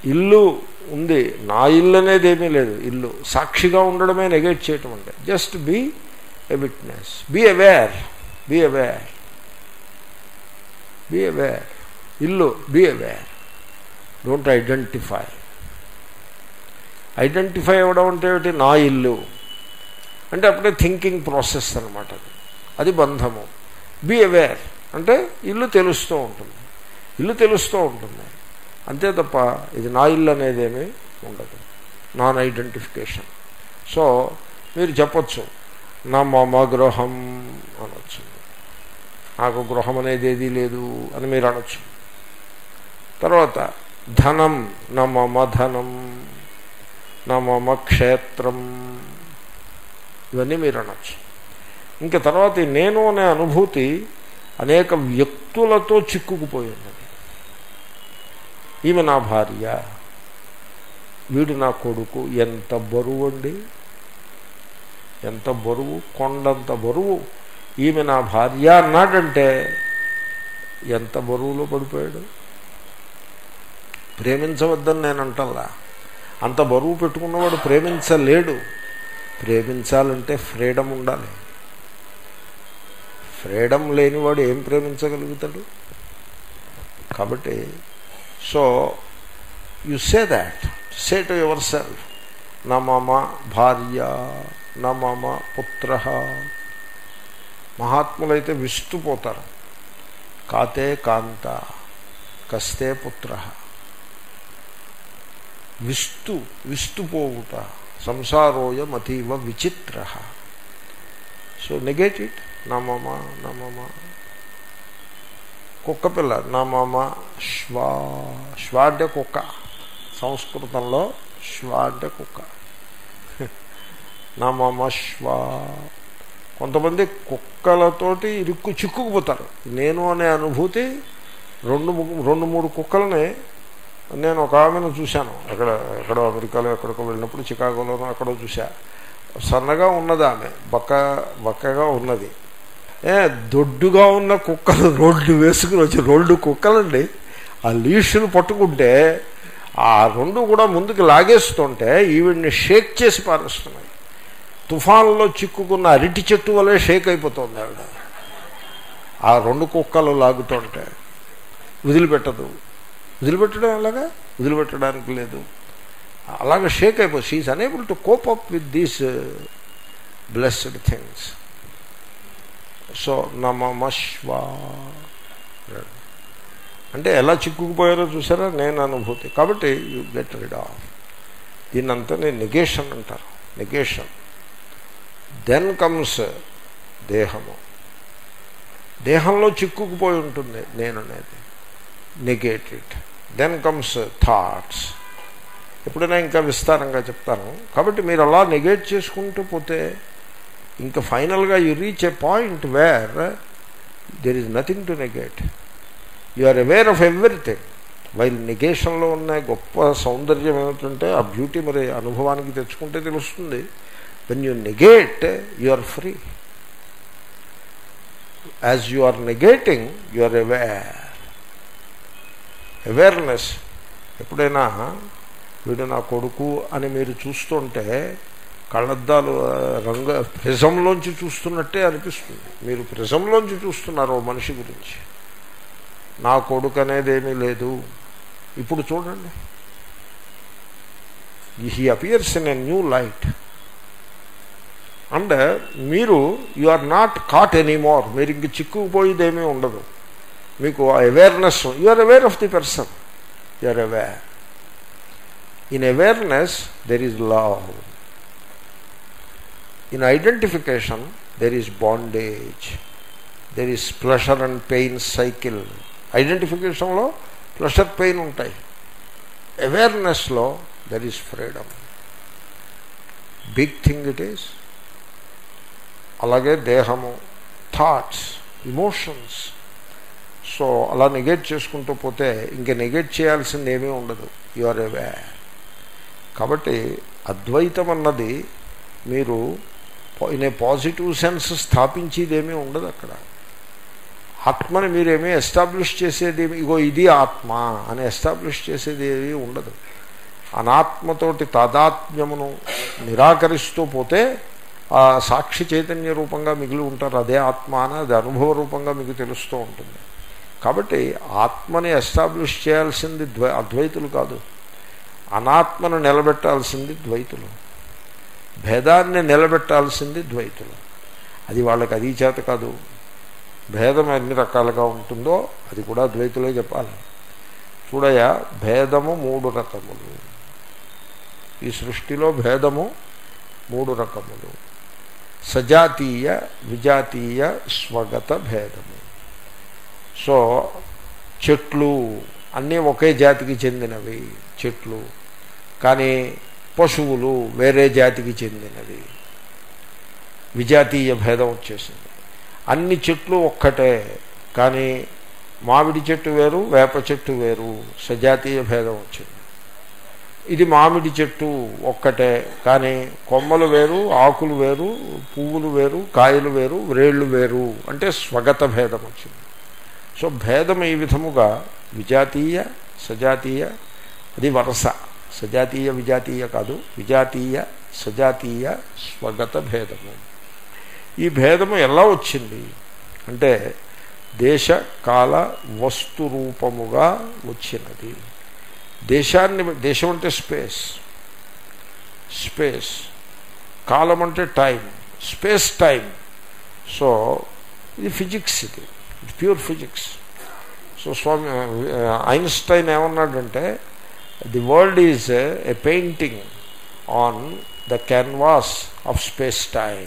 ఇల్లు ఉంది నా ఇల్లు అనేది ఏమీ లేదు ఇల్లు సాక్షిగా ఉండడమే నెగెట్ చేయటం అంటే just be a witness be aware be aware be aware ఇల్లు be aware don't identify identify అవ్వడం అంటే ఏమిటి నా ఇల్లు అంటే అప్పుడే థింకింగ్ ప్రాసెస్ అనమాట అది అది బంధము బీ అవేర్ అంటే ఇల్లు తెలుస్తూ ఉంటుంది ఇల్లు తెలుస్తూ ఉంటుంది అంతే తప్ప ఇది నా ఇల్లు అనేదేమీ ఉండదు నాన్ ఐడెంటిఫికేషన్ సో మీరు చెప్పచ్చు నా మమ గృహం అనొచ్చు నాకు గృహం అనేది ఏదీ లేదు అని మీరు అనొచ్చు తర్వాత ధనం నా మమ ధనం నా మమ క్షేత్రం ఇవన్నీ మీరు అనొచ్చు ఇంకా తర్వాత ఈ నేను అనే అనుభూతి అనేక వ్యక్తులతో చిక్కుకుపోయి ఉన్నది ఈమె నా భార్య వీడు నా కొడుకు ఎంత బరువు అండి ఎంత బరువు కొండంత బరువు ఈమె నా భార్య అన్నాడంటే ఎంత బరువులో పడిపోయాడు ప్రేమించవద్దని నేను అంటల్లా అంత బరువు పెట్టుకున్నవాడు ప్రేమించలేడు ప్రేమించాలంటే ఫ్రీడమ్ ఉండాలి ఫ్రీడమ్ లేనివాడు ఏం ప్రేమించగలుగుతాడు కాబట్టి so you say that say to yourself నా మమ భార్య నా మమ పుత్ర మహాత్ములైతే విస్తుపోతారు కాతే కాంత కస్తే పుత్ర విస్తు విస్తుపోవుట సంసారోయమతీవ విచిత్ర సో నెగేట్ ఇట్ నా మమ నా మమ కుక్క పిల్ల నా మామ శ్వా శ్వా అంటే కుక్క సంస్కృతంలో శ్వా అంటే కుక్క నా మామ శ్వా కొంతమంది కుక్కలతోటి ఇరుక్కు చిక్కుకుపోతారు నేను అనే అనుభూతి రెండు రెండు మూడు కుక్కలని నేను ఒక ఆమెను చూశాను అక్కడ ఎక్కడో అమెరికాలో ఎక్కడికో వెళ్ళినప్పుడు చికాగోలోనో ఎక్కడో చూశా సన్నగా ఉన్నది ఆమె బక్క బక్కగా ఉన్నది ఏ దొడ్డుగా ఉన్న కుక్కలు రోడ్డు వేసుకుని వచ్చి రెండు కుక్కలండి ఆ లీషులు పట్టుకుంటే ఆ రెండు కూడా ముందుకు లాగేస్తుంటే ఈవిడ్ని షేక్ చేసి పారేస్తున్నాయి తుఫాన్లో చిక్కుకున్న అరటి చెట్టు వల్లే షేక్ అయిపోతుంది ఆవిడ ఆ రెండు కుక్కలు లాగుతుంటే వదిలిపెట్టదు వదిలిపెట్టడం ఎలాగా వదిలిపెట్టడానికి లేదు అలాగే షేక్ అయిపో she's unable to cope up with these blessed things so నమమశ్వా అంటే ఎలా చిక్కుకుపోయారో చూసారా నేను అనుభూతి కాబట్టి యూ గెట్ రిడ్ ఆఫ్ దీన్నంతా నేను నెగేషన్ అంటారు నెగేషన్ దెన్ కమ్స్ దేహము దేహంలో చిక్కుకుపోయి ఉంటుంది నేననేది నెగేటెడ్ దెన్ కమ్స్ థాట్స్ ఎప్పుడైనా ఇంకా విస్తారంగా చెప్తాను కాబట్టి మీరు అలా నెగేట్ చేసుకుంటూ పోతే ఇంకా ఫైనల్గా you reach a point where there is nothing to negate you are aware of everything while నెగేషన్లో ఉన్న గొప్ప సౌందర్యం ఏమిటంటే ఆ బ్యూటీ మరి అనుభవానికి తెచ్చుకుంటే తెలుస్తుంది when you negate you are free as you are negating you are aware awareness ఎప్పుడైనా వీడు నా కొడుకు అని మీరు చూస్తుంటే కళ్ళద్దాలు రంగ ప్రిజంలోంచి చూస్తున్నట్టే అనిపిస్తుంది మీరు ప్రిజంలోంచి చూస్తున్నారు ఓ మనిషి గురించి నా కొడుకు అనేది ఏమీ లేదు ఇప్పుడు చూడండి he appears in a new light and మీరు you are not caught anymore మీరు ఇంక చిక్కుకుపోయేదేమీ ఉండదు మీకు awareness you are aware of the person you are aware in awareness there is love in identification there is bondage there is pleasure and pain cycle ఐడెంటిఫికేషన్లో pleasure pain ఉంటాయి అవేర్నెస్లో there is freedom big thing it is అలాగే దేహము thoughts emotions so అలా negate చేసుకుంటూ పోతే ఇంకా negate చేయాల్సింది ఏమీ ఉండదు యు ఆర్ అవేర్ కాబట్టి అద్వైతం అన్నది మీరు ఇన్ ఏ పాజిటివ్ సెన్స్ స్థాపించేదేమీ ఉండదు అక్కడ ఆత్మని మీరేమీ ఎస్టాబ్లిష్ చేసేది ఇగో ఇది ఆత్మ అని ఎస్టాబ్లిష్ చేసేది ఏది ఉండదు అనాత్మతోటి తాదాత్మ్యమును నిరాకరిస్తూ పోతే ఆ సాక్షి చైతన్య రూపంగా మిగిలి ఉంటారు అదే ఆత్మ అని అది అనుభవ రూపంగా మీకు తెలుస్తూ ఉంటుంది కాబట్టి ఆత్మని ఎస్టాబ్లిష్ చేయాల్సింది ద్వై అద్వైతులు కాదు అనాత్మను నిలబెట్టాల్సింది ద్వైతులు భేదాన్ని నిలబెట్టాల్సింది ద్వైతులు అది వాళ్ళకి అది చేత కాదు భేదం ఎన్ని రకాలుగా ఉంటుందో అది కూడా ద్వైతులే చెప్పాలి చూడయా భేదము మూడు రకములు ఈ సృష్టిలో భేదము మూడు రకములు సజాతీయ విజాతీయ స్వగత భేదము సో చెట్లు అన్నీ ఒకే జాతికి చెందినవి చెట్లు కానీ పశువులు వేరే జాతికి చెందినవి విజాతీయ భేదం వచ్చేసింది అన్ని చెట్లు ఒక్కటే కానీ మామిడి చెట్టు వేరు వేప చెట్టు వేరు సజాతీయ భేదం వచ్చింది ఇది మామిడి చెట్టు ఒక్కటే కానీ కొమ్మలు వేరు ఆకులు వేరు పువ్వులు వేరు కాయలు వేరు వ్రేళ్ళు వేరు అంటే స్వగత భేదం వచ్చింది సో భేదం ఈ విధముగా విజాతీయ సజాతీయ అది వరస సజాతీయ విజాతీయ కాదు విజాతీయ సజాతీయ స్వగత భేదము ఈ భేదము ఎలా వచ్చింది అంటే దేశ కాల వస్తు రూపముగా వచ్చినది దేశాన్ని దేశం అంటే స్పేస్ స్పేస్ కాలం అంటే టైం స్పేస్ టైం సో ఇది ఫిజిక్స్ ఇది ఇది pure physics so Swami Einstein ఏమన్నాడంటే the world is a painting on the canvas of space time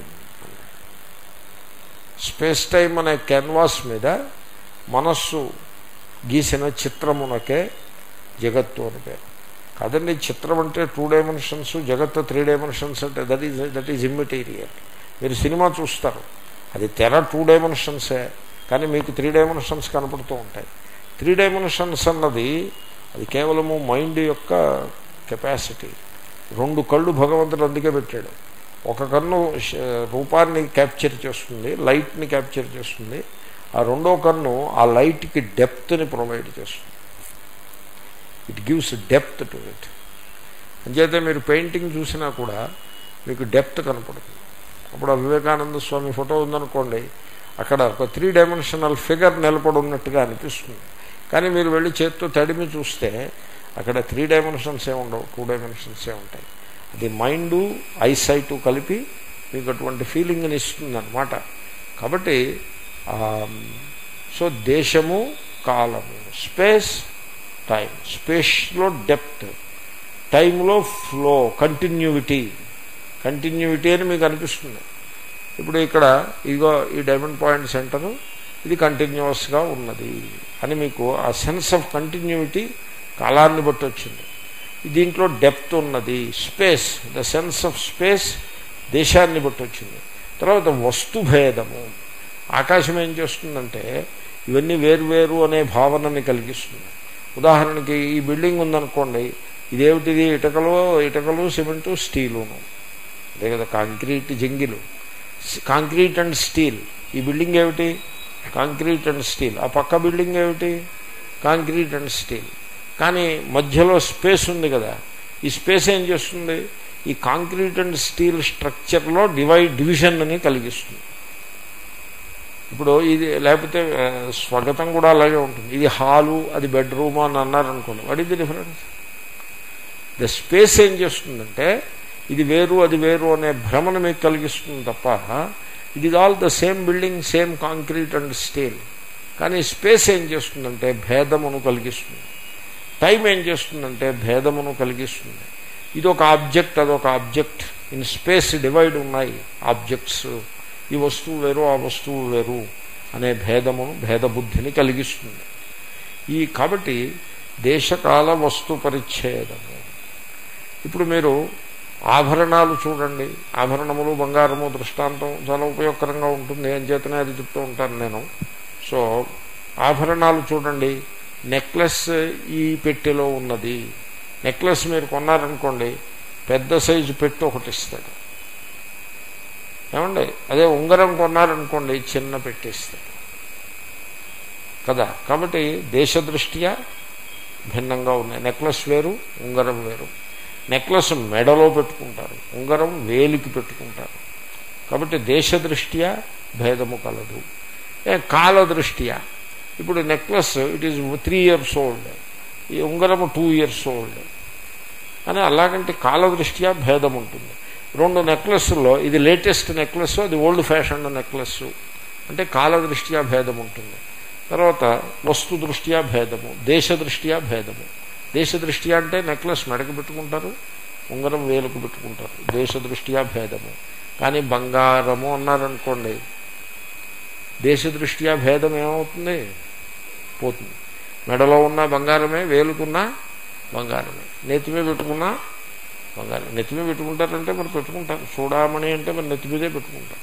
space time అనే క్యాన్వాస్ మీద మనస్సు గీసిన చిత్రమునకే జగత్తు అని పేరు కాదండి చిత్రం అంటే టూ డైమెన్షన్స్ జగత్తు త్రీ డైమెన్షన్స్ అంటే that is that is immaterial మీరు సినిమా చూస్తారు అది తెర టూ డైమెన్షన్సే కానీ మీకు త్రీ డైమెన్షన్స్ కనపడుతూ ఉంటాయి త్రీ డైమెన్షన్స్ అన్నది అది కేవలము మైండ్ యొక్క కెపాసిటీ రెండు కళ్ళు భగవంతుడు అందుకే పెట్టాడు ఒక కన్ను రూపాన్ని క్యాప్చర్ చేస్తుంది లైట్ని క్యాప్చర్ చేస్తుంది ఆ రెండో కన్ను ఆ లైట్కి డెప్త్ని ప్రొవైడ్ చేస్తుంది it gives depth to it అంచేతే మీరు పెయింటింగ్ చూసినా కూడా మీకు డెప్త్ కనపడుతుంది అప్పుడు ఆ వివేకానంద స్వామి ఫోటో ఉందనుకోండి అక్కడ ఒక త్రీ డైమెన్షనల్ ఫిగర్ నిలబడి ఉన్నట్టుగా అనిపిస్తుంది కానీ మీరు వెళ్ళి చేత్తో తడిమి చూస్తే అక్కడ త్రీ డైమెన్షన్సే ఉండవు టూ డైమెన్షన్సే ఉంటాయి అది మైండు ఐసైట్ కలిపి మీకు అటువంటి ఫీలింగ్ని ఇస్తుంది అనమాట కాబట్టి సో దేశము కాలము స్పేస్ టైం స్పేస్లో డెప్త్ టైంలో ఫ్లో కంటిన్యూటీ కంటిన్యూటీ అని మీకు అనిపిస్తుంది ఇప్పుడు ఇక్కడ ఇగో ఈ డైమండ్ పాయింట్ సెంటరు ఇది కంటిన్యూస్గా ఉన్నది అని మీకు ఆ సెన్స్ ఆఫ్ కంటిన్యూటీ కాలాన్ని బట్టి వచ్చింది దీంట్లో డెప్త్ ఉన్నది space the sense of space దేశాన్ని బట్టి వచ్చింది తర్వాత వస్తుభేదము ఆకాశం ఏం చేస్తుందంటే ఇవన్నీ వేరువేరు అనే భావనని కలిగిస్తుంది ఉదాహరణకి ఈ బిల్డింగ్ ఉందనుకోండి ఇదేమిటిది ఇటకలు ఇటకలు సిమెంటు స్టీలును అదే కదా concrete jungle concrete and steel ఈ బిల్డింగ్ ఏమిటి కాంక్రీట్ అండ్ స్టీల్ ఆ పక్క బిల్డింగ్ ఏమిటి కాంక్రీట్ అండ్ స్టీల్ కానీ మధ్యలో స్పేస్ ఉంది కదా ఈ స్పేస్ ఏం చేస్తుంది ఈ కాంక్రీట్ అండ్ స్టీల్ స్ట్రక్చర్లో డివైడ్ డివిజన్ అని కలిగిస్తుంది ఇప్పుడు ఇది లేకపోతే స్వాగతం కూడా అలాగే ఉంటుంది ఇది హాలు అది బెడ్రూమ్ అని అన్నారనుకోండి వాట్ ఇది డిఫరెన్స్ ద స్పేస్ ఏం చేస్తుందంటే ఇది వేరు అది వేరు అనే భ్రమను మీకు కలిగిస్తుంది తప్ప it is all the same building same concrete and steel కానీ స్పేస్ ఏం చేస్తుందంటే భేదమును కలిగిస్తుంది టైం ఏం చేస్తుందంటే భేదమును కలిగిస్తుంది ఇది ఒక ఆబ్జెక్ట్ అదొక ఆబ్జెక్ట్ ఇన్ స్పేస్ డివైడ్ ఉన్నాయి ఆబ్జెక్ట్స్ ఈ వస్తువు వేరు ఆ వస్తువు వేరు అనే భేదమును భేదబుద్ధిని కలిగిస్తుంది ఈ కాబట్టి దేశకాల వస్తు పరిచ్ఛేదము ఇప్పుడు మీరు ఆభరణాలు చూడండి ఆభరణములు బంగారము దృష్టాంతం చాలా ఉపయోగకరంగా ఉంటుంది అని చేతనే అది చెప్తూ ఉంటాను నేను సో ఆభరణాలు చూడండి నెక్లెస్ ఈ పెట్టెలో ఉన్నది నెక్లెస్ మీరు కొన్నారనుకోండి పెద్ద సైజు పెట్టి ఒకటి ఇస్తాడు ఏమండి అదే ఉంగరం కొన్నారనుకోండి చిన్న పెట్టి ఇస్తాడు కదా కాబట్టి దేశదృష్ట్యా భిన్నంగా ఉన్నాయి నెక్లెస్ వేరు ఉంగరం వేరు నెక్లెస్ మెడలో పెట్టుకుంటారు ఉంగరం వేలికి పెట్టుకుంటారు కాబట్టి దేశదృష్ట్యా భేదము కలదు ఏ కాలదృష్ట్యా ఇప్పుడు necklace it is three years old ఈ ఉంగరము టూ ఇయర్స్ ఓల్డ్ అని అలాగంటే కాలదృష్ట్యా భేదం ఉంటుంది రెండు నెక్లెస్లో ఇది లేటెస్ట్ నెక్లెస్ అది ఓల్డ్ ఫ్యాషన్ నెక్లెస్ అంటే కాలదృష్ట్యా భేదం ఉంటుంది తర్వాత వస్తు దృష్ట్యా భేదము దేశ దృష్ట్యా భేదము దేశ దృష్ట్యా అంటే నెక్లెస్ మెడకు పెట్టుకుంటారు ఉంగరం వేలుకు పెట్టుకుంటారు దేశ దృష్ట్యా భేదము కానీ బంగారము అన్నారనుకోండి దేశ దృష్ట్యా భేదం ఏమవుతుంది పోతుంది మెడలో ఉన్న బంగారమే వేలుకున్న బంగారమే నెత్తిమే పెట్టుకున్నా బంగారం నెత్తిమే పెట్టుకుంటారంటే మరి పెట్టుకుంటారు చూడమని అంటే మరి నెత్తి మీదే పెట్టుకుంటారు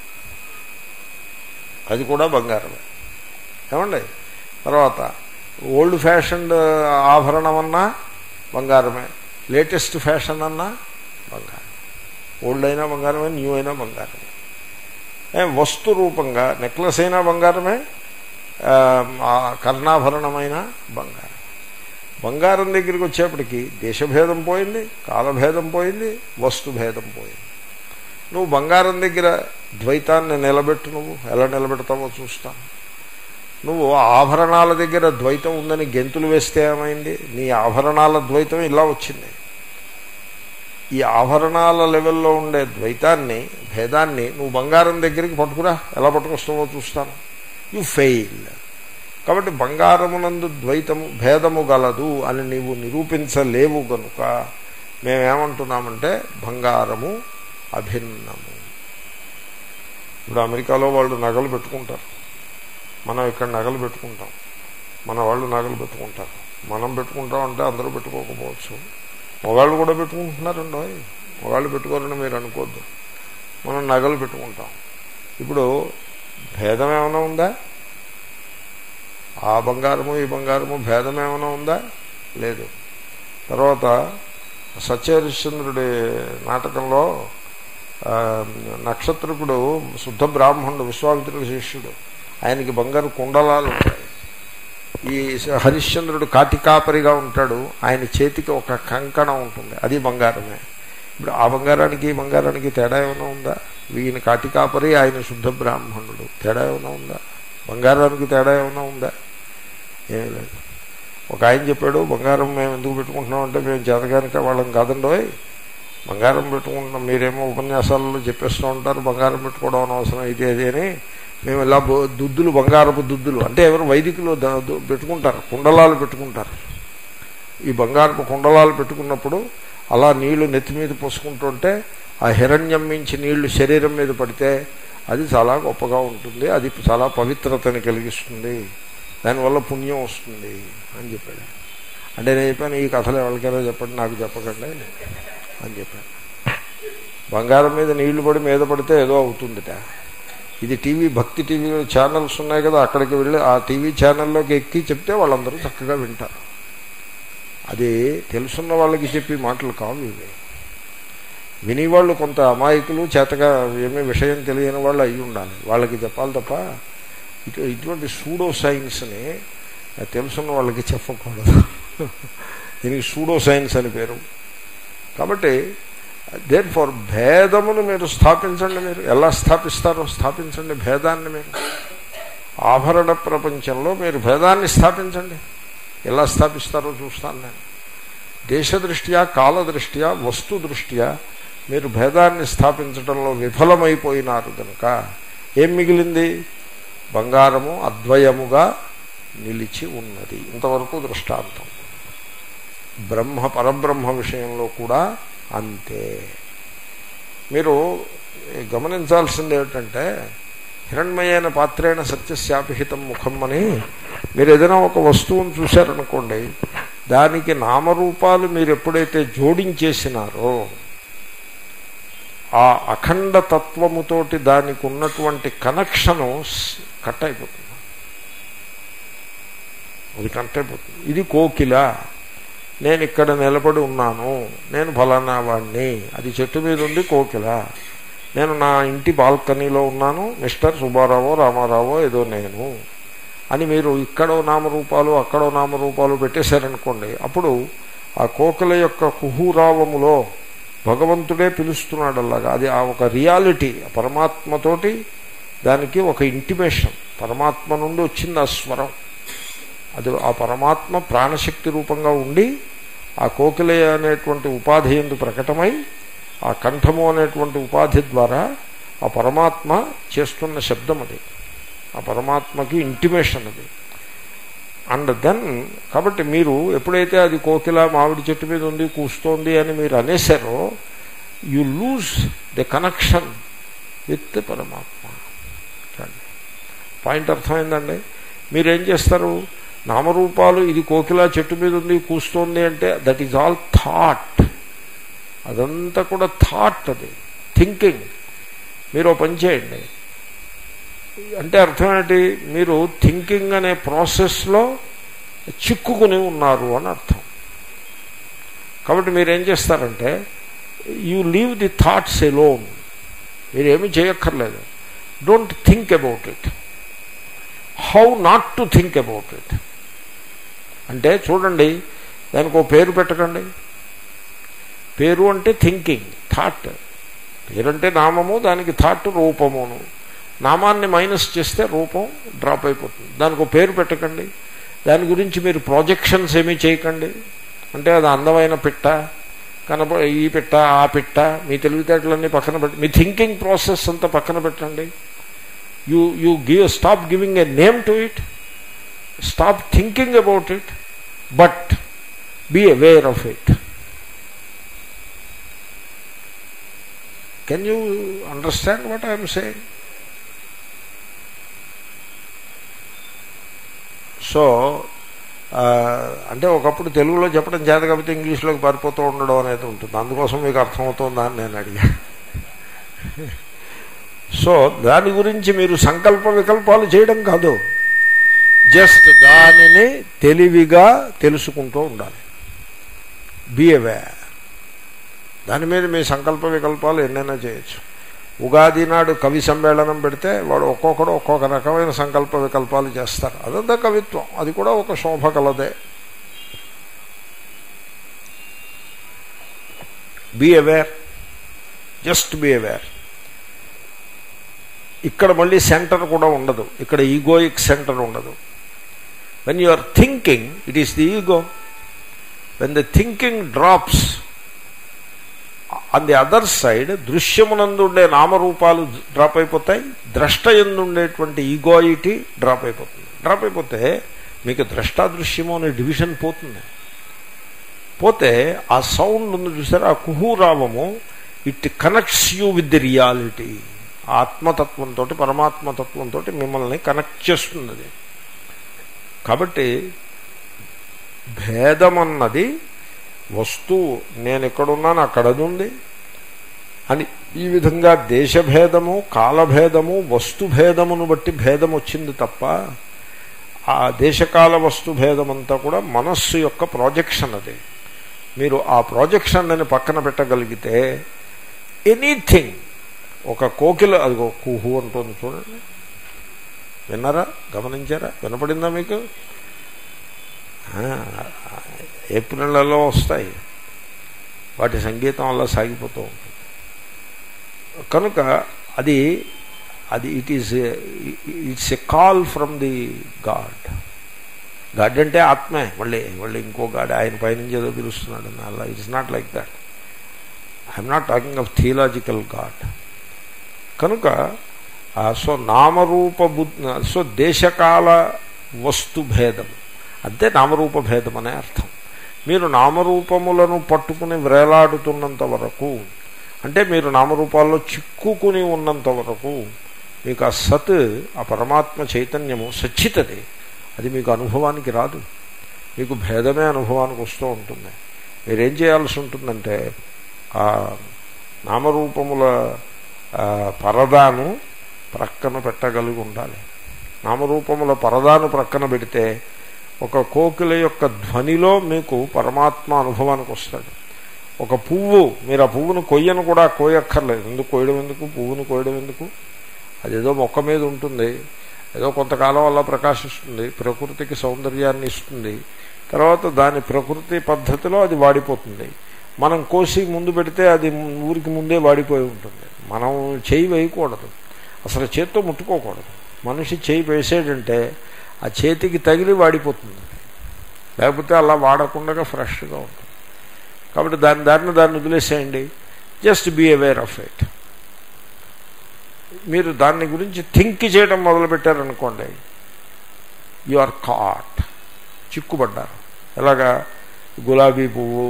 అది కూడా బంగారమే ఏమండి తర్వాత ఓల్డ్ ఫ్యాషన్ ఆభరణం అన్నా బంగారమే లేటెస్ట్ ఫ్యాషన్ అన్నా బంగారం ఓల్డ్ అయినా బంగారమే న్యూ అయినా బంగారమే వస్తు రూపంగా నెక్లెస్ అయినా బంగారమే కర్ణాభరణమైన బంగారం బంగారం దగ్గరికి వచ్చేప్పటికి దేశభేదం పోయింది కాలభేదం పోయింది వస్తు భేదం పోయింది నువ్వు బంగారం దగ్గర ద్వైతాన్ని నిలబెట్టు నువ్వు ఎలా నిలబెడతావో చూస్తాను నువ్వు ఆభరణాల దగ్గర ద్వైతం ఉందని గెంతులు వేస్తే ఏమైంది నీ ఆభరణాల ద్వైతం ఇలా వచ్చింది ఈ ఆభరణాల లెవెల్లో ఉండే ద్వైతాన్ని భేదాన్ని నువ్వు బంగారం దగ్గరికి పట్టుకురా ఎలా పట్టుకొస్తావో చూస్తాను యు ఫెయిల్ కాబట్టి బంగారమునందు ద్వైతము భేదము గలదు అని నీవు నిరూపించలేవు గనుక మేమేమంటున్నామంటే బంగారము అభిన్నము ఇప్పుడు అమెరికాలో వాళ్ళు నగలు పెట్టుకుంటారు మనం ఇక్కడ నగలు పెట్టుకుంటాం మన వాళ్ళు నగలు పెట్టుకుంటారు మనం పెట్టుకుంటాం అంటే అందరూ పెట్టుకోకపోవచ్చు మొగాళ్ళు కూడా పెట్టుకుంటున్నారండి మొగాళ్ళు పెట్టుకోరని మీరు అనుకోద్దు మనం నగలు పెట్టుకుంటాం ఇప్పుడు భేదం ఏమైనా ఉందా ఆ బంగారము ఈ బంగారము భేదం ఏమైనా ఉందా లేదు తర్వాత సత్యహరిశ్చంద్రుడి నాటకంలో నక్షత్రకుడు శుద్ధ బ్రాహ్మణుడు విశ్వామిత్రుడి శిష్యుడు ఆయనకి బంగారు కుండలాలు ఉంటాయి ఈ హరిశ్చంద్రుడు కాటికాపరిగా ఉంటాడు ఆయన చేతికి ఒక కంకణం ఉంటుంది అది బంగారమే ఇప్పుడు ఆ బంగారానికి ఈ బంగారానికి తేడా ఏమైనా ఉందా ఈయన కాటికాపరి ఆయన శుద్ధ బ్రాహ్మణుడు తేడా ఏమైనా ఉందా బంగారానికి తేడా ఏమైనా ఉందా ఏమీ లేదు ఒక ఆయన చెప్పాడు బంగారం మేము ఎందుకు పెట్టుకుంటున్నాం అంటే మేము చేతగానిక వాళ్ళం కాదండోయ్ బంగారం పెట్టుకుంటున్నాం మీరేమో ఉపన్యాసాలలో చెప్పేస్తూ ఉంటారు బంగారం పెట్టుకోవడం అనవసరం ఇది అది అని మేము ఇలా దుద్దులు బంగారపు దుద్దులు అంటే ఎవరు వైదికులు పెట్టుకుంటారు కుండలాలు పెట్టుకుంటారు ఈ బంగారపు కుండలాలు పెట్టుకున్నప్పుడు అలా నీళ్లు నెత్తి మీద పోసుకుంటుంటే ఆ హిరణ్యం మించి నీళ్లు శరీరం మీద పడితే అది చాలా గొప్పగా ఉంటుంది అది చాలా పవిత్రతని కలిగిస్తుంది దానివల్ల పుణ్యం వస్తుంది అని చెప్పాడు అంటే నేను చెప్పాను ఈ కథలు ఎవరికైనా చెప్పండి నాకు చెప్పకండి అని చెప్పాను బంగారం మీద నీళ్లు పడి మీద పడితే ఏదో అవుతుందిట ఇది టీవీ భక్తి టీవీ ఛానల్స్ ఉన్నాయి కదా అక్కడికి వెళ్ళి ఆ టీవీ ఛానల్లోకి ఎక్కి చెప్తే వాళ్ళందరూ చక్కగా వింటారు అది తెలుసున్న వాళ్ళకి చెప్పి మాటలు కావు ఇవి వినేవాళ్ళు కొంత అమాయకులు చేతగా ఏమీ విషయం తెలియని వాళ్ళు అయి ఉండాలి వాళ్ళకి చెప్పాలి తప్ప ఇటు ఇటువంటి సూడో సైన్స్ని తెలుసున్న వాళ్ళకి చెప్పకూడదు దీనికి సూడో సైన్స్ అని పేరు కాబట్టి దేర్ ఫార్ భేదమును మీరు స్థాపించండి మీరు ఎలా స్థాపిస్తారో స్థాపించండి భేదాన్ని మీరు ఆభరణ ప్రపంచంలో మీరు భేదాన్ని స్థాపించండి ఎలా స్థాపిస్తారో చూస్తాను నేను దేశదృష్ట్యా కాలదృష్ట్యా వస్తు దృష్ట్యా మీరు భేదాన్ని స్థాపించడంలో విఫలమైపోయినారు కనుక ఏం మిగిలింది బంగారము అద్వయముగా నిలిచి ఉన్నది ఇంతవరకు దృష్టాంతం బ్రహ్మ పరబ్రహ్మ విషయంలో కూడా అంతే మీరు గమనించాల్సింది ఏమిటంటే హిరణ్మయైన పాత్రేణ సత్యశాపిహితం ముఖం అని మీరు ఏదైనా ఒక వస్తువును చూశారనుకోండి దానికి నామరూపాలు మీరు ఎప్పుడైతే జోడించేసినారో ఆ అఖండ తత్వముతోటి దానికి ఉన్నటువంటి కనెక్షను కట్ అయిపోతుంది అది కట్ అయిపోతుంది ఇది కోకిల నేను ఇక్కడ నిలబడి ఉన్నాను నేను ఫలానా వాడిని అది చెట్టు మీద ఉంది కోకిల నేను నా ఇంటి బాల్కనీలో ఉన్నాను మిస్టర్ సుబ్బారావో రామారావో ఏదో నేను అని మీరు ఇక్కడో నామరూపాలు అక్కడో నామరూపాలు పెట్టేశారనుకోండి అప్పుడు ఆ కోకిల యొక్క కుహూరావములో భగవంతుడే పిలుస్తున్నాడు అలాగా అది ఆ ఒక రియాలిటీ పరమాత్మతోటి దానికి ఒక ఇంటిమేషన్ పరమాత్మ నుండి వచ్చింది ఆ స్వరం అది ఆ పరమాత్మ ప్రాణశక్తి రూపంగా ఉండి ఆ కోకిల అనేటువంటి ఉపాధి ఎందు ప్రకటమై ఆ కంఠము అనేటువంటి ఉపాధి ద్వారా ఆ పరమాత్మ చేస్తున్న శబ్దం అది ఆ పరమాత్మకి ఇంటిమేషన్ అది అండ్ దెన్ కాబట్టి మీరు ఎప్పుడైతే అది కోకిల మామిడి చెట్టు మీద ఉంది కూస్తోంది అని మీరు అనేసారో you lose the connection with పరమాత్మ పాయింట్ అర్థమైందండి మీరేం చేస్తారు నామరూపాలు ఇది కోకిల చెట్టు మీద ఉంది కూస్తోంది అంటే దట్ ఈజ్ ఆల్ థాట్ అదంతా కూడా థాట్ అది థింకింగ్ మీరు ఓ పని చేయండి అంటే అర్థం ఏంటి మీరు థింకింగ్ అనే ప్రాసెస్లో చిక్కుకుని ఉన్నారు అని అర్థం కాబట్టి మీరు ఏం చేస్తారంటే you leave the thoughts alone మీరు ఏమి చేయక్కర్లేదు don't think about it how not to think about it అంటే చూడండి దానికి ఒక పేరు పెట్టకండి పేరు అంటే థింకింగ్ థాట్ పేరంటే నామము దానికి థాట్ రూపమును నామాన్ని మైనస్ చేస్తే రూపం డ్రాప్ అయిపోతుంది దానికి ఒక పేరు పెట్టకండి దాని గురించి మీరు ప్రాజెక్షన్స్ ఏమీ చేయకండి అంటే అది అందమైన పిట్ట కనప ఈ పిట్ట ఆ పిట్ట మీ తెలివితేటలన్నీ పక్కన పెట్టి మీ థింకింగ్ ప్రాసెస్ అంతా పక్కన పెట్టండి you you give stop giving a name to it stop thinking about it but be aware of it can you understand what I'm saying so అంటే ఒకప్పుడు తెలుగులో చెప్పడం చేత కాబట్టి ఇంగ్లీష్లోకి పారిపోతూ ఉండడం అనేది ఉంటుంది అందుకోసం మీకు అర్థమవుతుందా అని నేను అడిగా సో దాని గురించి మీరు సంకల్ప వికల్పాలు చేయడం కాదు జస్ట్ దానిని తెలివిగా తెలుసుకుంటూ ఉండాలి బీ అవే దాని మీద మీ సంకల్ప వికల్పాలు ఎన్నైనా చేయొచ్చు ఉగాది నాడు కవి సమ్మేళనం పెడితే వాడు ఒక్కొక్కడు ఒక్కొక్క రకమైన సంకల్ప వికల్పాలు చేస్తారు అదంతా కవిత్వం అది కూడా ఒక శోభ కలదే be aware just be aware ఇక్కడ మళ్ళీ సెంటర్ కూడా ఉండదు ఇక్కడ ఈగోయిక్ సెంటర్ ఉండదు when you are thinking it is the ego when the thinking drops on the other side దృశ్యమునందుండే నామరూపాలు డ్రాప్ అయిపోతాయి ద్రష్ట ఎందుండేటువంటి ఈగోయిటీ డ్రాప్ అయిపోతుంది డ్రాప్ అయిపోతే మీకు ద్రష్టాదృశ్యము అనే డివిజన్ పోతుంది పోతే ఆ సౌండ్ ఉంది చూసారు ఆ కుహూరావము it connects you with the reality ఆత్మతత్వంతో పరమాత్మతత్వంతో మిమ్మల్ని కనెక్ట్ చేస్తుంది అది కాబట్టి భేదమన్నది వస్తువు నేను ఎక్కడున్నాను అక్కడది ఉంది అని ఈ విధంగా దేశభేదము కాలభేదము వస్తుభేదమును బట్టి భేదం వచ్చింది తప్ప ఆ దేశకాల వస్తు భేదమంతా కూడా మనస్సు యొక్క ప్రాజెక్షన్ అది మీరు ఆ ప్రాజెక్షన్ అని పక్కన పెట్టగలిగితే ఎనీథింగ్ ఒక కోకిల అది కుహు అంటుంది చూడండి విన్నారా గమనించారా వినపడిందా మీకు ఏప్రిల్లో వస్తాయి వాటి సంగీతం అలా సాగిపోతూ ఉంటుంది కనుక అది అది it is it's a call from the god god అంటే ఆత్మే మళ్ళీ మళ్ళీ ఇంకో గాడ్ ఆయన పైనుంచి ఏదో పిలుస్తున్నాడు అలా it's not like that I'm not talking of theological god కనుక సో నామరూప సో దేశకాల వస్తు భేదం అంతే నామరూప భేదం అనే అర్థం మీరు నామరూపములను పట్టుకుని వ్రేలాడుతున్నంత వరకు అంటే మీరు నామరూపాల్లో చిక్కుకుని ఉన్నంత వరకు మీకు ఆ సత్ ఆ పరమాత్మ చైతన్యము సచ్చితది అది మీకు అనుభవానికి రాదు మీకు భేదమే అనుభవానికి వస్తూ ఉంటుంది మీరేం చేయాల్సి ఉంటుందంటే ఆ నామరూపముల పరదాను ప్రక్కన పెట్టగలిగి ఉండాలి నామరూపముల పరదాను ప్రక్కన పెడితే ఒక కోకిల యొక్క ధ్వనిలో మీకు పరమాత్మ అనుభవానికి వస్తాడు ఒక పువ్వు మీరు ఆ పువ్వును కొయ్యను కూడా కోయక్కర్లేదు ఎందుకు కోయడం ఎందుకు పువ్వును కోయడం ఎందుకు అదేదో మొక్క మీద ఉంటుంది ఏదో కొంతకాలం వల్ల ప్రకాశిస్తుంది ప్రకృతికి సౌందర్యాన్ని ఇస్తుంది తర్వాత దాని ప్రకృతి పద్ధతిలో అది వాడిపోతుంది మనం కోసి ముందు పెడితే అది ఊరికి ముందే వాడిపోయి ఉంటుంది మనం చేయి వేయకూడదు అసలు చేత్తో ముట్టుకోకూడదు మనిషి చేయి వేసాడంటే ఆ చేతికి తగిలి వాడిపోతుంది లేకపోతే అలా వాడకుండా ఫ్రెష్గా ఉంటుంది కాబట్టి దాని దారిని దాన్ని వదిలేసేయండి just be aware of it మీరు దాని గురించి థింక్ చేయడం మొదలుపెట్టారనుకోండి యు ఆర్ కాట్ చిక్కుపడ్డారు ఎలాగా గులాబీ పువ్వు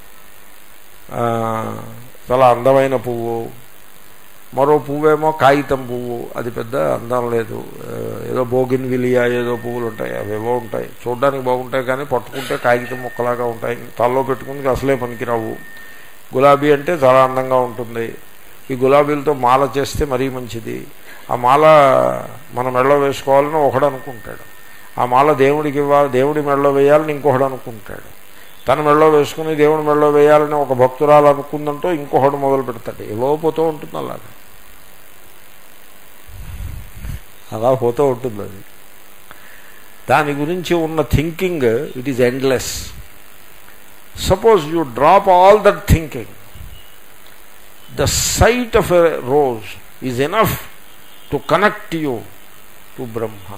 చాలా అందమైన పువ్వు మరో పువ్వేమో కాగితం పువ్వు అది పెద్ద అందం లేదు ఏదో బోగిన్ విలియా ఏదో పువ్వులు ఉంటాయి అవేవో ఉంటాయి చూడడానికి బాగుంటాయి కానీ పట్టుకుంటే కాగితం మొక్కలాగా ఉంటాయి తలలో పెట్టుకుని అసలే పనికిరావు గులాబీ అంటే చాలా అందంగా ఉంటుంది ఈ గులాబీలతో మాల చేస్తే మరీ మంచిది ఆ మాల మన మెడలో వేసుకోవాలని ఒకడు అనుకుంటాడు ఆ మాల దేవుడికి ఇవ్వాలి దేవుడి మెడలో వేయాలని ఇంకొకడు అనుకుంటాడు తన మెడలో వేసుకుని దేవుడి మెడలో వేయాలని ఒక భక్తురాలు అనుకుందంటో ఇంకొకడు మొదలు పెడతాడు ఏవో పోతూ ఉంటుంది అలాగా అలా పోతూ ఉంటుంది అది దాని గురించి ఉన్న thinking it is endless suppose you drop all that thinking the sight of a rose is enough to connect you to బ్రహ్మ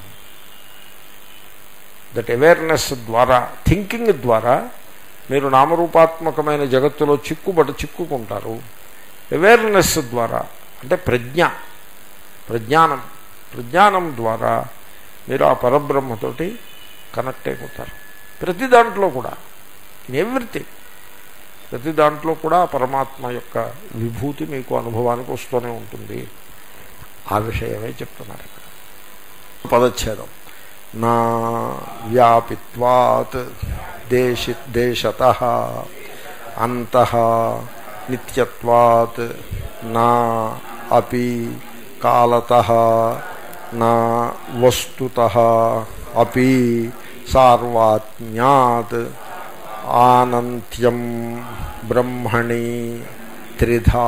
దట్ అవేర్నెస్ ద్వారా థింకింగ్ ద్వారా మీరు నామరూపాత్మకమైన జగత్తులో చిక్కుబడి చిక్కుకుంటారు అవేర్నెస్ ద్వారా అంటే ప్రజ్ఞ ప్రజ్ఞానం ప్రజ్ఞానం ద్వారా మీరు ఆ పరబ్రహ్మతోటి కనెక్ట్ అయిపోతారు ప్రతి దాంట్లో కూడా ఇన్ ఎవ్రీథింగ్ ప్రతి దాంట్లో కూడా పరమాత్మ యొక్క విభూతి మీకు అనుభవానికి వస్తూనే ఉంటుంది ఆ విషయమే చెప్తున్నారు ఇక్కడ పదచ్ఛేదం నా వ్యాపిత్వాత్ దేశి దేశత అంత నిత్యత్వాత్ నా అపి కాలత నా వస్తుత అపి సార్వాత్మ్యాత్ ఆనంత్యం బ్రహ్మణి త్రిధా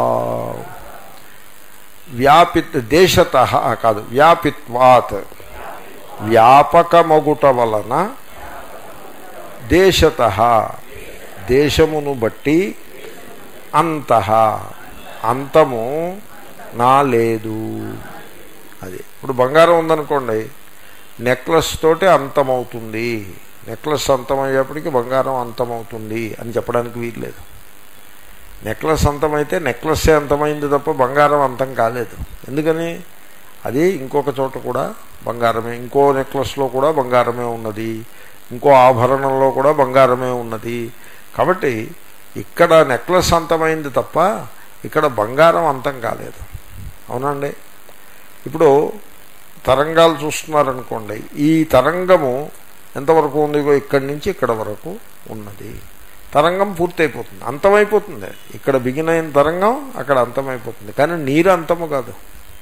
వ్యాపిత్ దేశత కాదు వ్యాపిత్వాత్ వ్యాపకమగుట వలన దేశత దేశమును బట్టి అంత అంతము నా లేదు అది ఇప్పుడు బంగారం ఉందనుకోండి నెక్లెస్ తోటి అంతమవుతుంది నెక్లెస్ అంతమయ్యేప్పటికీ బంగారం అంతమవుతుంది అని చెప్పడానికి వీల్లేదు నెక్లెస్ అంతమైతే నెక్లెస్సే అంతమైంది తప్ప బంగారం అంతం కాలేదు ఎందుకని అది ఇంకొక చోట కూడా బంగారమే ఇంకో నెక్లెస్లో కూడా బంగారమే ఉన్నది ఇంకో ఆభరణంలో కూడా బంగారమే ఉన్నది కాబట్టి ఇక్కడ నెక్లెస్ అంతమైంది తప్ప ఇక్కడ బంగారం అంతం కాలేదు అవునండి ఇప్పుడు తరంగాలు చూస్తున్నారనుకోండి ఈ తరంగము ఎంతవరకు ఉంది ఇక్కడి నుంచి ఇక్కడ వరకు ఉన్నది తరంగం పూర్తయిపోతుంది అంతమైపోతుంది ఇక్కడ బిగిన్ అయిన తరంగం అక్కడ అంతమైపోతుంది కానీ నీరు అంతము కాదు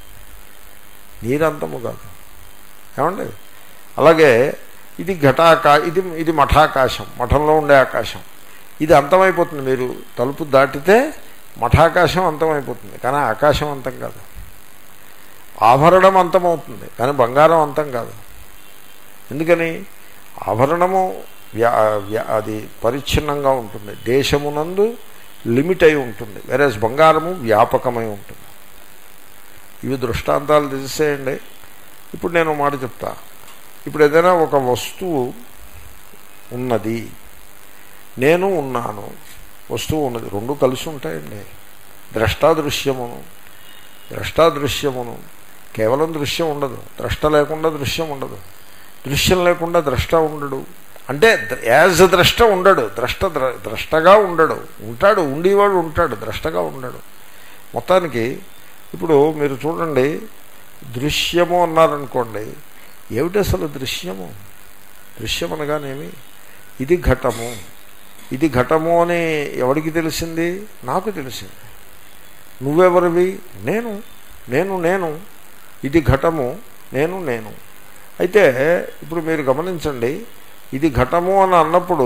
నీరు అంతము కాదు ఏమండి అలాగే ఇది ఘటాకా ఇది ఇది మఠాకాశం మఠంలో ఉండే ఆకాశం ఇది అంతమైపోతుంది మీరు తలుపు దాటితే మఠాకాశం అంతమైపోతుంది కానీ ఆకాశం అంతం కాదు ఆభరణం అంతమవుతుంది కానీ బంగారం అంతం కాదు ఎందుకని ఆభరణము వ్యా అది పరిచ్ఛిన్నంగా ఉంటుంది దేశమునందు లిమిట్ అయి ఉంటుంది వేరేస్ బంగారము వ్యాపకమై ఉంటుంది ఇవి దృష్టాంతాలు తెలిసేయండి ఇప్పుడు నేను మాట చెప్తా ఇప్పుడు ఏదైనా ఒక వస్తువు ఉన్నది నేను ఉన్నాను వస్తువు ఉన్నది రెండు కలిసి ఉంటాయండి ద్రష్టాదృశ్యమును ద్రష్టాదృశ్యమును కేవలం దృశ్యం ఉండదు ద్రష్ట లేకుండా దృశ్యం ఉండదు దృశ్యం లేకుండా ద్రష్ట ఉండడు అంటే యాజ్ ద్రష్ట ఉండడు ద్రష్ట ద్రష్టగా ఉండడు ఉంటాడు ఉండేవాడు ఉంటాడు ద్రష్టగా ఉండడు మొత్తానికి ఇప్పుడు మీరు చూడండి దృశ్యము అన్నారనుకోండి ఏమిటి అసలు దృశ్యము దృశ్యం అనగానేమి ఇది ఘటము ఇది ఘటము అని ఎవరికి తెలిసింది నాకు తెలిసింది నువ్వెవరివి నేను నేను నేను ఇది ఘటము నేను నేను అయితే ఇప్పుడు మీరు గమనించండి ఇది ఘటము అని అన్నప్పుడు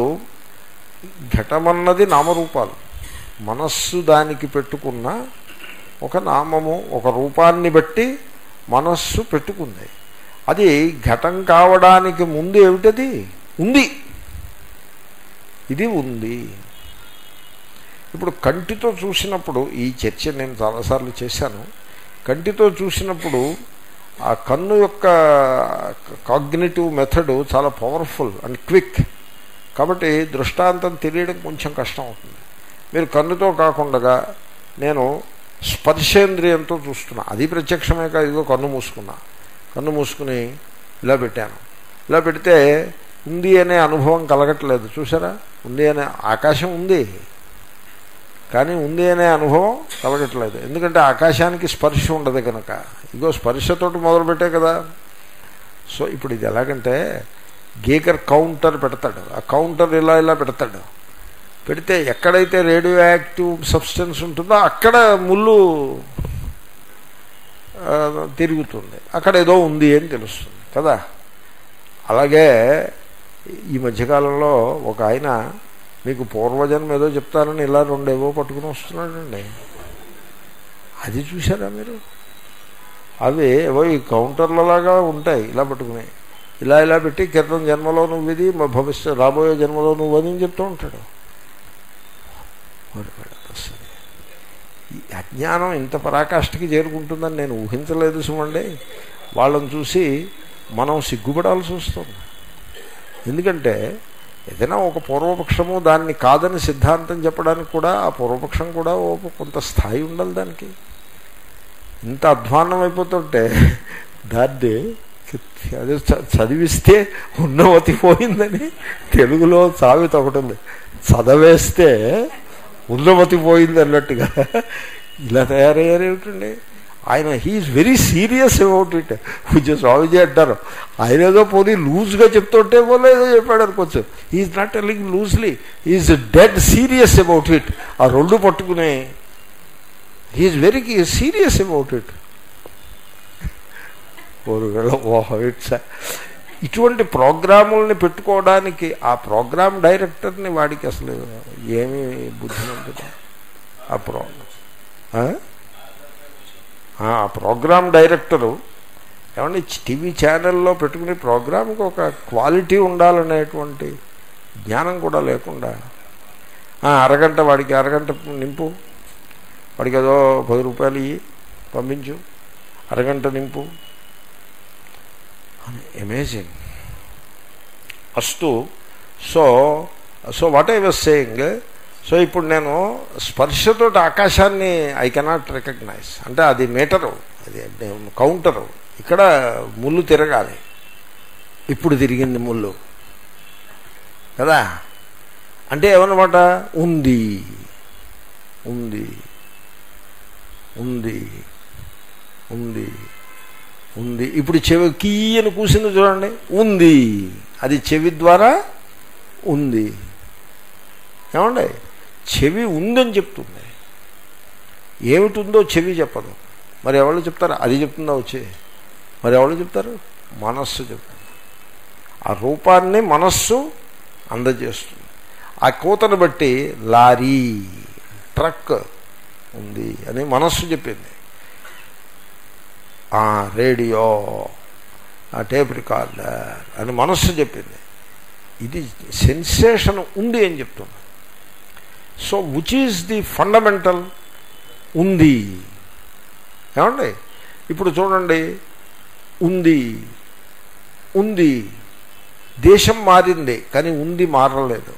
ఘటమన్నది నామరూపాలు మనస్సు దానికి పెట్టుకున్న ఒక నామము ఒక రూపాన్ని బట్టి మనస్సు పెట్టుకుంది అది ఘటం కావడానికి ముందు ఏమిటది ఉంది ఇది ఉంది ఇప్పుడు కంటితో చూసినప్పుడు ఈ చర్చ నేను చాలాసార్లు చేశాను కంటితో చూసినప్పుడు ఆ కన్ను యొక్క కాగ్నేటివ్ మెథడ్ చాలా పవర్ఫుల్ అండ్ క్విక్ కాబట్టి దృష్టాంతం తెలియడం కొంచెం కష్టం అవుతుంది మీరు కన్నుతో కాకుండా నేను స్పర్శేంద్రియంతో చూస్తున్నా అది ప్రత్యక్షమే కాదు ఇదిగో కన్ను మూసుకున్నా కన్ను మూసుకుని ఇలా పెట్టాను ఇలా పెడితే ఉంది అనే అనుభవం కలగట్లేదు చూసారా ఉంది అనే ఆకాశం ఉంది కానీ ఉంది అనే అనుభవం కలగట్లేదు ఎందుకంటే ఆకాశానికి స్పర్శ ఉండదు కనుక ఇగో స్పర్శతోటి మొదలుపెట్టే కదా సో ఇప్పుడు ఇది ఎలాగంటే గీకర్ కౌంటర్ పెడతాడు ఆ కౌంటర్ ఇలా ఇలా పెడతాడు పెడితే ఎక్కడైతే రేడియో యాక్టివ్ సబ్స్టెన్స్ ఉంటుందో అక్కడ ముళ్ళు ఆ, తిరుగుతుంది అక్కడ ఏదో ఉంది అని తెలుస్తుంది కదా అలాగే ఈ మధ్యకాలంలో ఒక ఆయన మీకు పూర్వజన్మ ఏదో చెప్తానని ఇలా రెండేవో పట్టుకుని వస్తున్నాడండి అది చూసారా మీరు అవి ఏవో ఈ కౌంటర్లలాగా ఉంటాయి ఇలా పట్టుకుని ఇలా ఇలా పెట్టి క్రితం జన్మలో నువ్వు ఇది మా భవిష్యత్ రాబోయే జన్మలో నువ్వు అని చెప్తూ ఉంటాడు వాడు వాడు అసలు ఈ అజ్ఞానం ఇంత పరాకాష్ఠకి చేరుకుంటుందని నేను ఊహించలేదు సుమండి వాళ్ళని చూసి మనం సిగ్గుపడాల్సి వస్తుంది ఎందుకంటే ఏదైనా ఒక పూర్వపక్షము దాన్ని కాదని సిద్ధాంతం చెప్పడానికి కూడా ఆ పూర్వపక్షం కూడా ఓ కొంత స్థాయి ఉండాలి దానికి ఇంత అధ్వాన్నం అయిపోతుంటే దాన్ని అది చ- చదివిస్తే ఉన్నవతి పోయిందని తెలుగులో సామెత ఒకటి ఉంది చదవేస్తే ఉన్నమతి పోయింది అన్నట్టుగా ఇలా తయారయ్యారు ఏమిటండి ఆయన he's very serious about it పూజ్య స్వామిజీ అంటారు ఆయన ఏదో పోనీ లూజ్గా చెప్తుంటే పోలే ఏదో చెప్పాడు అనుకోవచ్చు he's not telling loosely is dead serious about it ఆ రెండు పట్టుకునే he's very serious about it it's ఇటువంటి ప్రోగ్రాముల్ని పెట్టుకోవడానికి ఆ ప్రోగ్రామ్ డైరెక్టర్ని వాడికి అసలు ఏమీ బుద్ధి ఉంటుంది ఆ ప్రోగ్రామ్ ఆ ప్రోగ్రామ్ డైరెక్టరు ఏమంటే టీవీ ఛానల్లో పెట్టుకునే ప్రోగ్రామ్కి ఒక క్వాలిటీ ఉండాలనేటువంటి జ్ఞానం కూడా లేకుండా ఆ, అరగంట వాడికి అరగంట నింపు వాడికి ఏదో పది రూపాయలు ఇయ్యి పంపించు అరగంట నింపు అమేజింగ్ అస్తు so so what I was saying so ఇప్పుడు నేను స్పర్శతో ఆకాశాన్ని ఐ కెనాట్ రికగ్నైజ్ అంటే అది మీటరు అది కౌంటరు ఇక్కడ ముళ్ళు తిరగాలి ఇప్పుడు తిరిగింది ముళ్ళు కదా అంటే ఏమన్నమాట ఉంది ఉంది ఉంది ఉంది ఉంది ఇప్పుడు చెవి కీయని కూసింది చూడండి ఉంది అది చెవి ద్వారా ఉంది ఏమండి చెవి ఉందని చెప్తుంది ఏమిటుందో చెవి చెప్పదు మరి ఎవరు చెప్తారు అది చెప్తుందా వచ్చి మరి ఎవరు చెప్తారు మనస్సు చెప్తుంది ఆ రూపాన్ని మనస్సు అందజేస్తుంది ఆ కూతను బట్టి లారీ ట్రక్ ఉంది అని మనస్సు చెప్పింది ఆ రేడియో ఆ టేప్ రికార్డర్ అని మనస్సు చెప్పింది ఇది సెన్సేషన్ ఉంది అని చెప్తుంది so which is the fundamental ఉంది ఏమండి ఇప్పుడు చూడండి ఉంది ఉంది దేశం మారింది కానీ ఉంది మారలేదు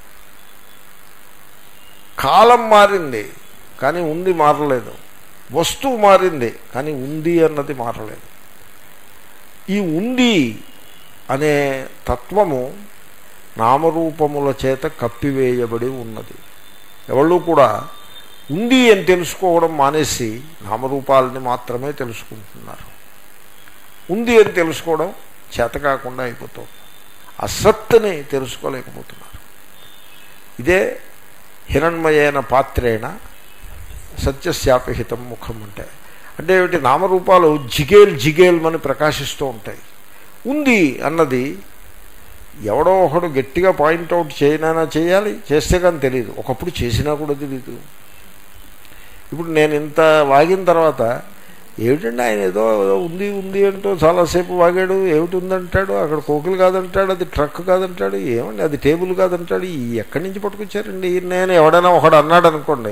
కాలం మారింది కానీ ఉంది మారలేదు వస్తువు మారింది కానీ ఉంది అన్నది మారలేదు ఈ ఉంది అనే తత్వము నామరూపముల చేత కప్పివేయబడి ఉన్నది ఎవళ్ళు కూడా ఉంది అని తెలుసుకోవడం మానేసి నామరూపాలని మాత్రమే తెలుసుకుంటున్నారు ఉంది అని తెలుసుకోవడం చేత కాకుండా అయిపోతుంది అసత్తుని తెలుసుకోలేకపోతున్నారు ఇదే హిరణ్మయైన పాత్రేణ సత్యశాపహితం ముఖం అంటే అంటే ఏమిటి నామరూపాలు జిగేల్ జిగేల్ అని ప్రకాశిస్తూ ఉంటాయి ఉంది అన్నది ఎవడో ఒకడు గట్టిగా పాయింట్అవుట్ చేయనైనా చేయాలి చేస్తే కానీ తెలియదు ఒకప్పుడు చేసినా కూడా తెలియదు ఇప్పుడు నేను ఇంత వాగిన తర్వాత ఏమిటండి ఆయన ఏదో ఏదో ఉంది ఉంది అంటూ చాలాసేపు వాగాడు ఏమిటి ఉందంటాడు అక్కడ కోకిలు కాదంటాడు అది ట్రక్ కాదంటాడు ఏమండి అది టేబుల్ కాదంటాడు ఈ ఎక్కడి నుంచి పట్టుకొచ్చారండి ఈయన నేను ఎవడైనా ఒకడు అన్నాడు అనుకోండి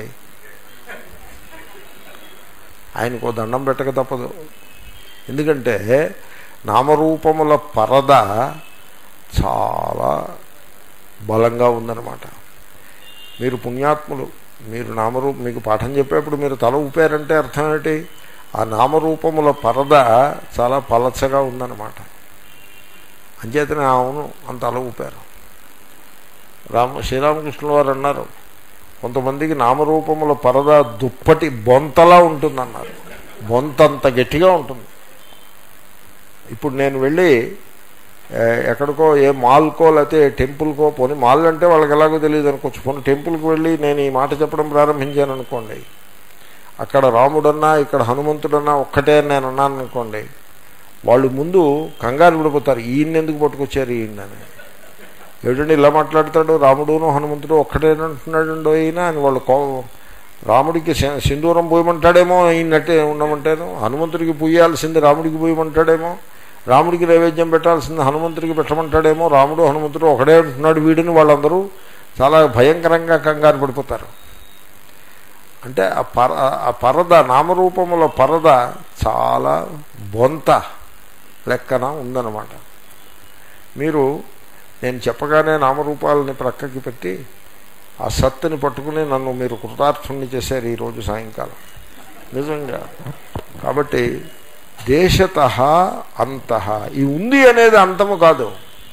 ఆయనకు ఓ దండం పెట్టక తప్పదు ఎందుకంటే నామరూపముల పరద చాలా బలంగా ఉందన్నమాట మీరు పుణ్యాత్ములు మీరు నామరూప మీకు పాఠం చెప్పేప్పుడు మీరు తల ఊపారంటే అర్థం ఏంటి ఆ నామరూపముల పరద చాలా పలచగా ఉందన్నమాట అంచేతనే అవును అంత అల ఊపారు రామ శ్రీరామకృష్ణుల వారు అన్నారు కొంతమందికి నామరూపముల పరద దుప్పటి బొంతలా ఉంటుందన్నారు బొంతంత గట్టిగా ఉంటుంది ఇప్పుడు నేను వెళ్ళి ఏ, ఎక్కడికో ఏ మాల్కో లేకపోతే టెంపుల్కో పోనీ మాల్ అంటే వాళ్ళకి ఎలాగో తెలియదు అనుకోవచ్చు పోనీ టెంపుల్కి వెళ్ళి నేను ఈ మాట చెప్పడం ప్రారంభించాను అనుకోండి అక్కడ రాముడన్నా ఇక్కడ హనుమంతుడన్నా ఒక్కటే అని నేను అన్నాను అనుకోండి వాళ్ళు ముందు కంగారు పడిపోతారు ఈయన ఎందుకు పట్టుకొచ్చారు ఈయనని ఏమిటండి ఇలా మాట్లాడతాడు రాముడును హనుమంతుడు ఒక్కటేనంటున్నాడు ఈయన అని వాళ్ళు కో రాముడికి సి- సింధూరం పోయమంటాడేమో ఈయనట్టే ఉండమంటాను హనుమంతుడికి పూయాల్సింది రాముడికి పోయమంటాడేమో రాముడికి నైవేద్యం పెట్టాల్సింది హనుమంతుడికి పెట్టమంటాడేమో రాముడు హనుమంతుడు ఒకడే అంటున్నాడు వీడిని వాళ్ళందరూ చాలా భయంకరంగా కంగారు పడిపోతారు అంటే ఆ పర ఆ పరద నామరూపముల పరద చాలా బొంత లెక్కన ఉందన్నమాట మీరు నేను చెప్పగానే నామరూపాలని ప్రక్కకి పెట్టి ఆ సత్తుని పట్టుకుని నన్ను మీరు కృతార్థుణ్ణి చేశారు ఈరోజు సాయంకాలం నిజంగా కాబట్టి దేశత అంత ఈ ఉంది అనేది అంతము కాదు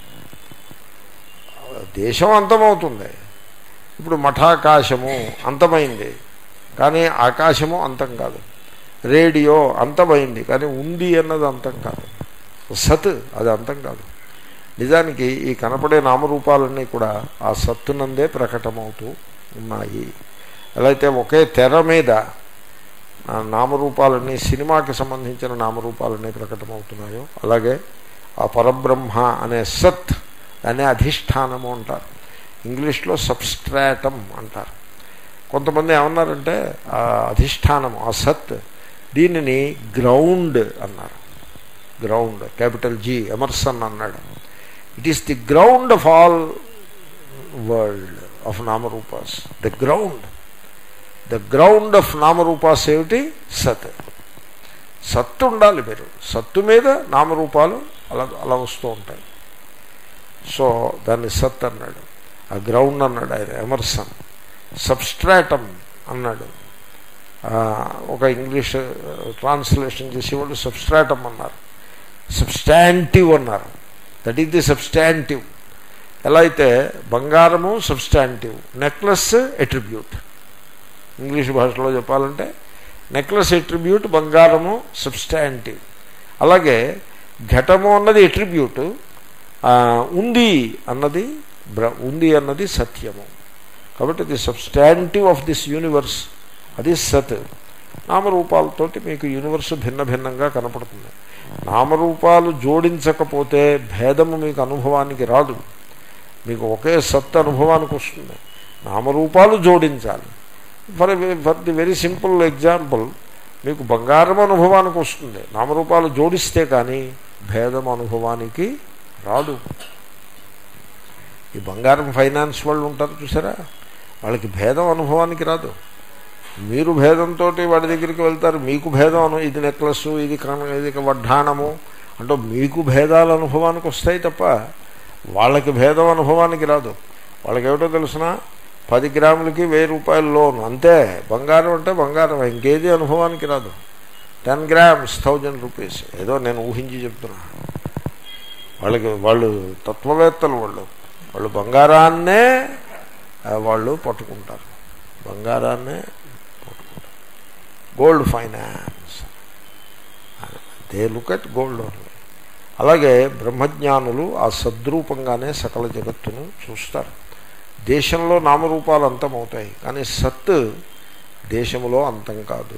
దేశం అంతమవుతుంది ఇప్పుడు మఠాకాశము అంతమైంది కానీ ఆకాశము అంతం కాదు రేడియో అంతమైంది కానీ ఉంది అన్నది అంతం కాదు సత్ అది అంతం కాదు నిజానికి ఈ కనపడే నామరూపాలన్నీ కూడా ఆ సత్తునందే ప్రకటమవుతూ ఉన్నాయి ఎలా అయితే ఒకే తెర మీద ఆ నామరూపాలన్నీ సినిమాకి సంబంధించిన నామరూపాలన్నీ ప్రకటమవుతున్నాయో అలాగే ఆ పరబ్రహ్మ అనే సత్ దాన్ని అధిష్టానము అంటారు ఇంగ్లీష్లో సబ్స్ట్రాటం అంటారు కొంతమంది ఏమన్నారంటే ఆ అధిష్టానము ఆ సత్ దీనిని గ్రౌండ్ అన్నారు గ్రౌండ్ క్యాపిటల్ జీ ఎమర్సన్ అన్నాడు it is the ground of all world of నామరూపాస్ the ground the ground of నామరూపాస్ ఏమిటి సత్ సత్తు ఉండాలి మీరు సత్తు మీద నామరూపాలు అలా అలా వస్తూ ఉంటాయి సో దాన్ని సత్ అన్నాడు ఆ గ్రౌండ్ అన్నాడు ఆయన ఎమర్సన్ సబ్స్ట్రాటమ్ అన్నాడు ఆ, ఒక ఇంగ్లీష్ ట్రాన్స్లేషన్ చేసేవాళ్ళు సబ్స్ట్రాటమ్ అన్నారు సబ్స్టాంటివ్ అన్నారు దట్ ఈస్ ది సబ్స్టాంటివ్ ఎలా అయితే బంగారము సబ్స్టాంటివ్ నెక్లెస్ ఎట్రిబ్యూట్ ఇంగ్లీష్ భాషలో చెప్పాలంటే నెక్లెస్ ఎట్రిబ్యూట్ బంగారము సబ్స్టాంటివ్ అలాగే ఘటము అన్నది ఎట్రిబ్యూట్ ఉంది అన్నది బ్ర ఉంది అన్నది సత్యము కాబట్టి the substantive of this universe అది సత్ నామరూపాలతోటి మీకు యూనివర్స్ భిన్న భిన్నంగా కనపడుతుంది నామరూపాలు జోడించకపోతే భేదము మీకు అనుభవానికి రాదు మీకు ఒకే సత్ అనుభవానికి వస్తుంది నామరూపాలు జోడించాలి for for the very simple example మీకు బంగారం అనుభవానికి వస్తుంది నామరూపాలు జోడిస్తే కానీ భేదం అనుభవానికి రాదు ఈ బంగారం ఫైనాన్స్ వాళ్ళు ఉంటారు చూసారా వాళ్ళకి భేదం అనుభవానికి రాదు మీరు భేదంతో వాడి దగ్గరికి వెళ్తారు మీకు భేదం అను ఇది నెక్లెస్ ఇది కన ఇది వడ్డాణము అంటే మీకు భేదాలు అనుభవానికి వస్తాయి తప్ప వాళ్ళకి భేదం అనుభవానికి రాదు వాళ్ళకి ఏమిటో తెలిసిన పది గ్రాములకి వెయ్యి రూపాయల లోన్ అంతే బంగారం అంటే బంగారం ఇంకేది అనుభవానికి రాదు టెన్ గ్రామ్స్ థౌజండ్ రూపీస్ ఏదో నేను ఊహించి చెప్తున్నా వాళ్ళకి వాళ్ళు తత్వవేత్తలు వాళ్ళు వాళ్ళు బంగారాన్నే ఆ, వాళ్ళు పట్టుకుంటారు బంగారాన్నే పట్టుకుంటారు gold finance they look at gold only అలాగే బ్రహ్మజ్ఞానులు ఆ సద్రూపంగానే సకల జగత్తును చూస్తారు దేశంలో నామరూపాలు అంతమవుతాయి కానీ సత్ దేశములో అంతం కాదు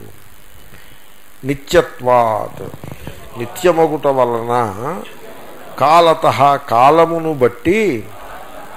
నిత్యత్వాత్ నిత్యమగుట వలన కాలత కాలమును బట్టి